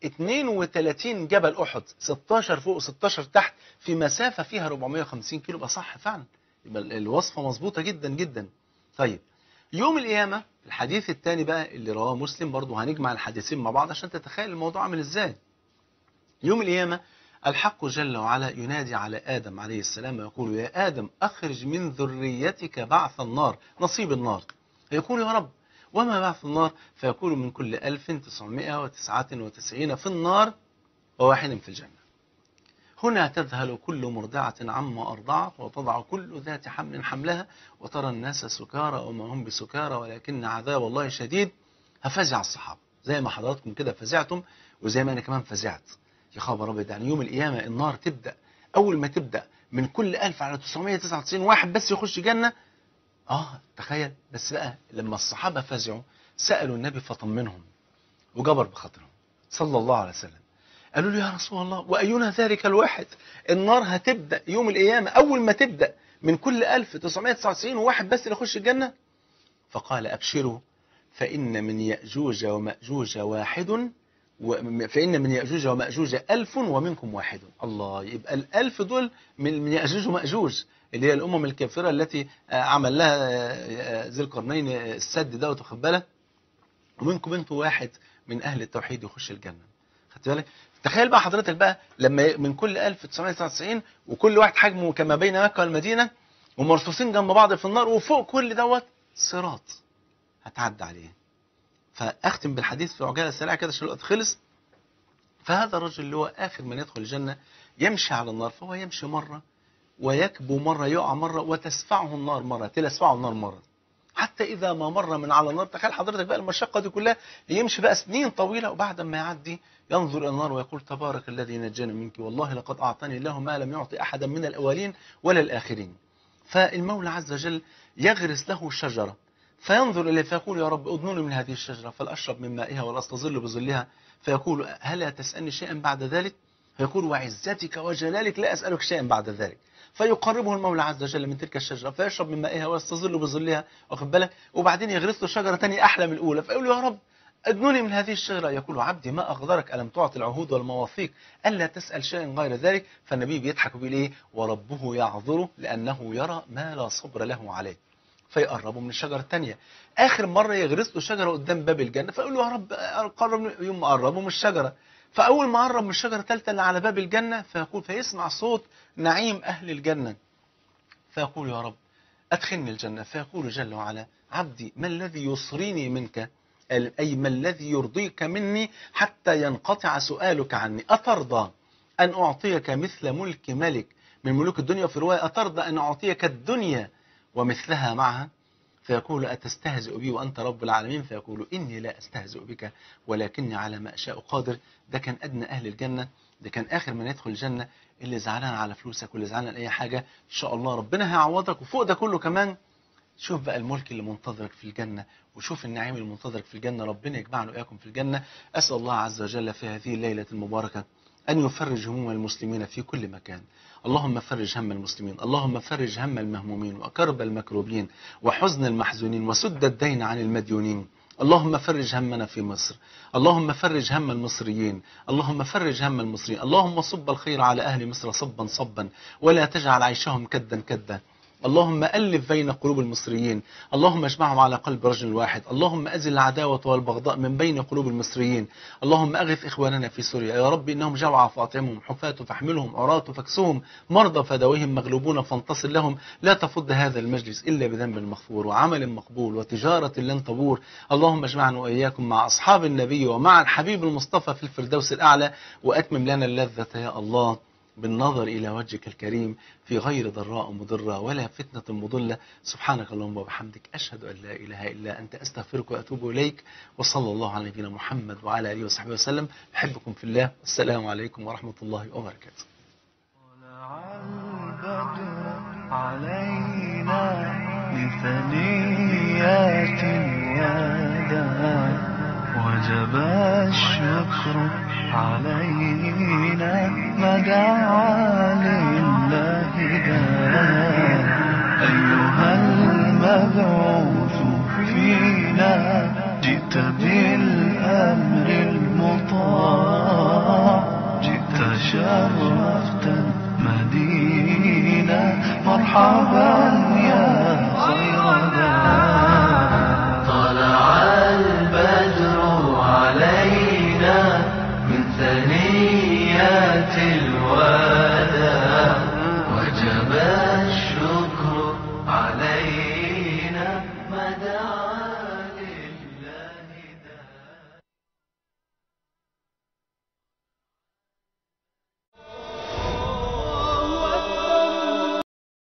S2: 32 جبل أحد 16 فوق 16 تحت في مسافة فيها 450 كيلو يبقى صح فعلا يبقى ال- الوصفة مظبوطة جدا جدا طيب يوم القيامة الحديث الثاني بقى اللي رواه مسلم برضه هنجمع الحديثين مع بعض عشان تتخيل الموضوع عامل ازاي يوم القيامة الحق جل وعلا ينادي على آدم عليه السلام ويقول يا آدم أخرج من ذريتك بعث النار نصيب النار فيقول يا رب وما بعث النار فيقول من كل 1999 في النار وواحد في الجنة هنا تذهل كل مرضعة عما أرضعت وتضع كل ذات حمل حملها وترى الناس سكارى وما هم بسكارى ولكن عذاب الله شديد هفزع الصحابة زي ما حضراتكم كده فزعتم وزي ما أنا كمان فزعت يا خبر أبيض يعني يوم القيامة النار تبدأ أول ما تبدأ من كل 1000 على 999 واحد بس يخش جنة آه تخيل بس بقى لما الصحابة فزعوا سألوا النبي فطمنهم وجبر بخاطرهم صلى الله عليه وسلم قالوا له يا رسول الله وأينا ذلك الواحد النار هتبدأ يوم القيامة أول ما تبدأ من كل 1999 واحد بس اللي يخش الجنة فقال أبشروا فإن من يأجوج ومأجوج واحد و- فإن من يأجوج ومأجوج ألف ومنكم واحد الله يبقى الألف دول من من يأجوج ومأجوج اللي هي الأمم الكافرة التي آه، عمل لها آه، آه، ذي القرنين آه، السد دوت واخد بالك ومنكم انتوا واحد من أهل التوحيد يخش الجنة خدت بالك تخيل بقى حضرتك بقى لما من كل 1999 وكل واحد حجمه كما بين مكة والمدينة ومرصوصين جنب بعض في النار وفوق كل دوت صراط هتعدي عليه فاختم بالحديث في عجاله سريعه كده عشان الوقت خلص فهذا الرجل اللي هو اخر من يدخل الجنه يمشي على النار فهو يمشي مره ويكبو مره يقع مره وتسفعه النار مره تلسفعه النار مره حتى اذا ما مر من على النار تخيل حضرتك بقى المشقه دي كلها يمشي بقى سنين طويله وبعد ما يعدي ينظر الى النار ويقول تبارك الذي نجاني منك والله لقد اعطاني الله ما لم يعطي احدا من الاولين ولا الاخرين فالمولى عز وجل يغرس له شجره فينظر إليه فيقول يا رب أدنوني من هذه الشجرة فلأشرب من مائها ولا أستظل بظلها فيقول هلا تسألني شيئا بعد ذلك فيقول وعزتك وجلالك لا أسألك شيئا بعد ذلك فيقربه المولى عز وجل من تلك الشجرة فيشرب من مائها ويستظل بظلها واخد بالك وبعدين يغرس له شجرة ثانيه أحلى من الأولى فيقول له يا رب أدنوني من هذه الشجرة يقول عبدي ما أغدرك ألم تعطي العهود والمواثيق ألا تسأل شيئا غير ذلك فالنبي بيضحك وبيقول إيه وربه يعذره لأنه يرى ما لا صبر له عليه فيقربوا من الشجرة الثانية آخر مرة يغرس له شجرة قدام باب الجنة فيقول له يا رب قرب من- يوم ما قربوا من الشجرة فأول ما قرب من الشجرة الثالثة اللي على باب الجنة فيقول فيسمع صوت نعيم أهل الجنة فيقول يا رب أدخلني الجنة فيقول جل وعلا عبدي ما الذي يصريني منك أي ما الذي يرضيك مني حتى ينقطع سؤالك عني أترضى أن أعطيك مثل ملك ملك من ملوك الدنيا في رواية أترضى أن أعطيك الدنيا ومثلها معها فيقول أتستهزئ بي وأنت رب العالمين فيقول إني لا أستهزئ بك ولكني على ما أشاء قادر ده كان أدنى أهل الجنة ده كان آخر من يدخل الجنة اللي زعلان على فلوسك واللي زعلان على أي حاجة إن شاء الله ربنا هيعوضك وفوق ده كله كمان شوف بقى الملك اللي منتظرك في الجنة وشوف النعيم اللي منتظرك في الجنة ربنا يجمعنا وإياكم في الجنة أسأل الله عز وجل في هذه الليلة المباركة أن يفرج هموم المسلمين في كل مكان اللهم فرج هم المسلمين اللهم فرج هم المهمومين وكرب المكروبين وحزن المحزونين وسد الدين عن المديونين اللهم فرج همنا في مصر اللهم فرج هم المصريين اللهم فرج هم المصريين اللهم صب الخير على أهل مصر صبا صبا ولا تجعل عيشهم كدا كدا اللهم ألف بين قلوب المصريين اللهم اجمعهم على قلب رجل واحد اللهم أزل العداوة والبغضاء من بين قلوب المصريين اللهم أغث إخواننا في سوريا يا رب إنهم جوعى فأطعمهم حفاة فاحملهم عراة فاكسوهم مرضى فدويهم مغلوبون فانتصر لهم لا تفض هذا المجلس إلا بذنب مغفور وعمل مقبول وتجارة لن تبور اللهم اجمعنا وإياكم مع أصحاب النبي ومع الحبيب المصطفى في الفردوس الأعلى وأتمم لنا اللذة يا الله بالنظر إلى وجهك الكريم في غير ضراء مضرة ولا فتنة مضلة سبحانك اللهم وبحمدك أشهد أن لا إله إلا أنت أستغفرك وأتوب إليك وصلى الله على نبينا محمد وعلى آله وصحبه وسلم أحبكم في الله والسلام عليكم ورحمة الله وبركاته
S1: طلع البدر علينا من ثنيات الوداع وجب الشكر علينا ما دعا لله داع أيها المبعوث فينا جئت بالأمر المطاع جئت شرفت المدينة مرحبا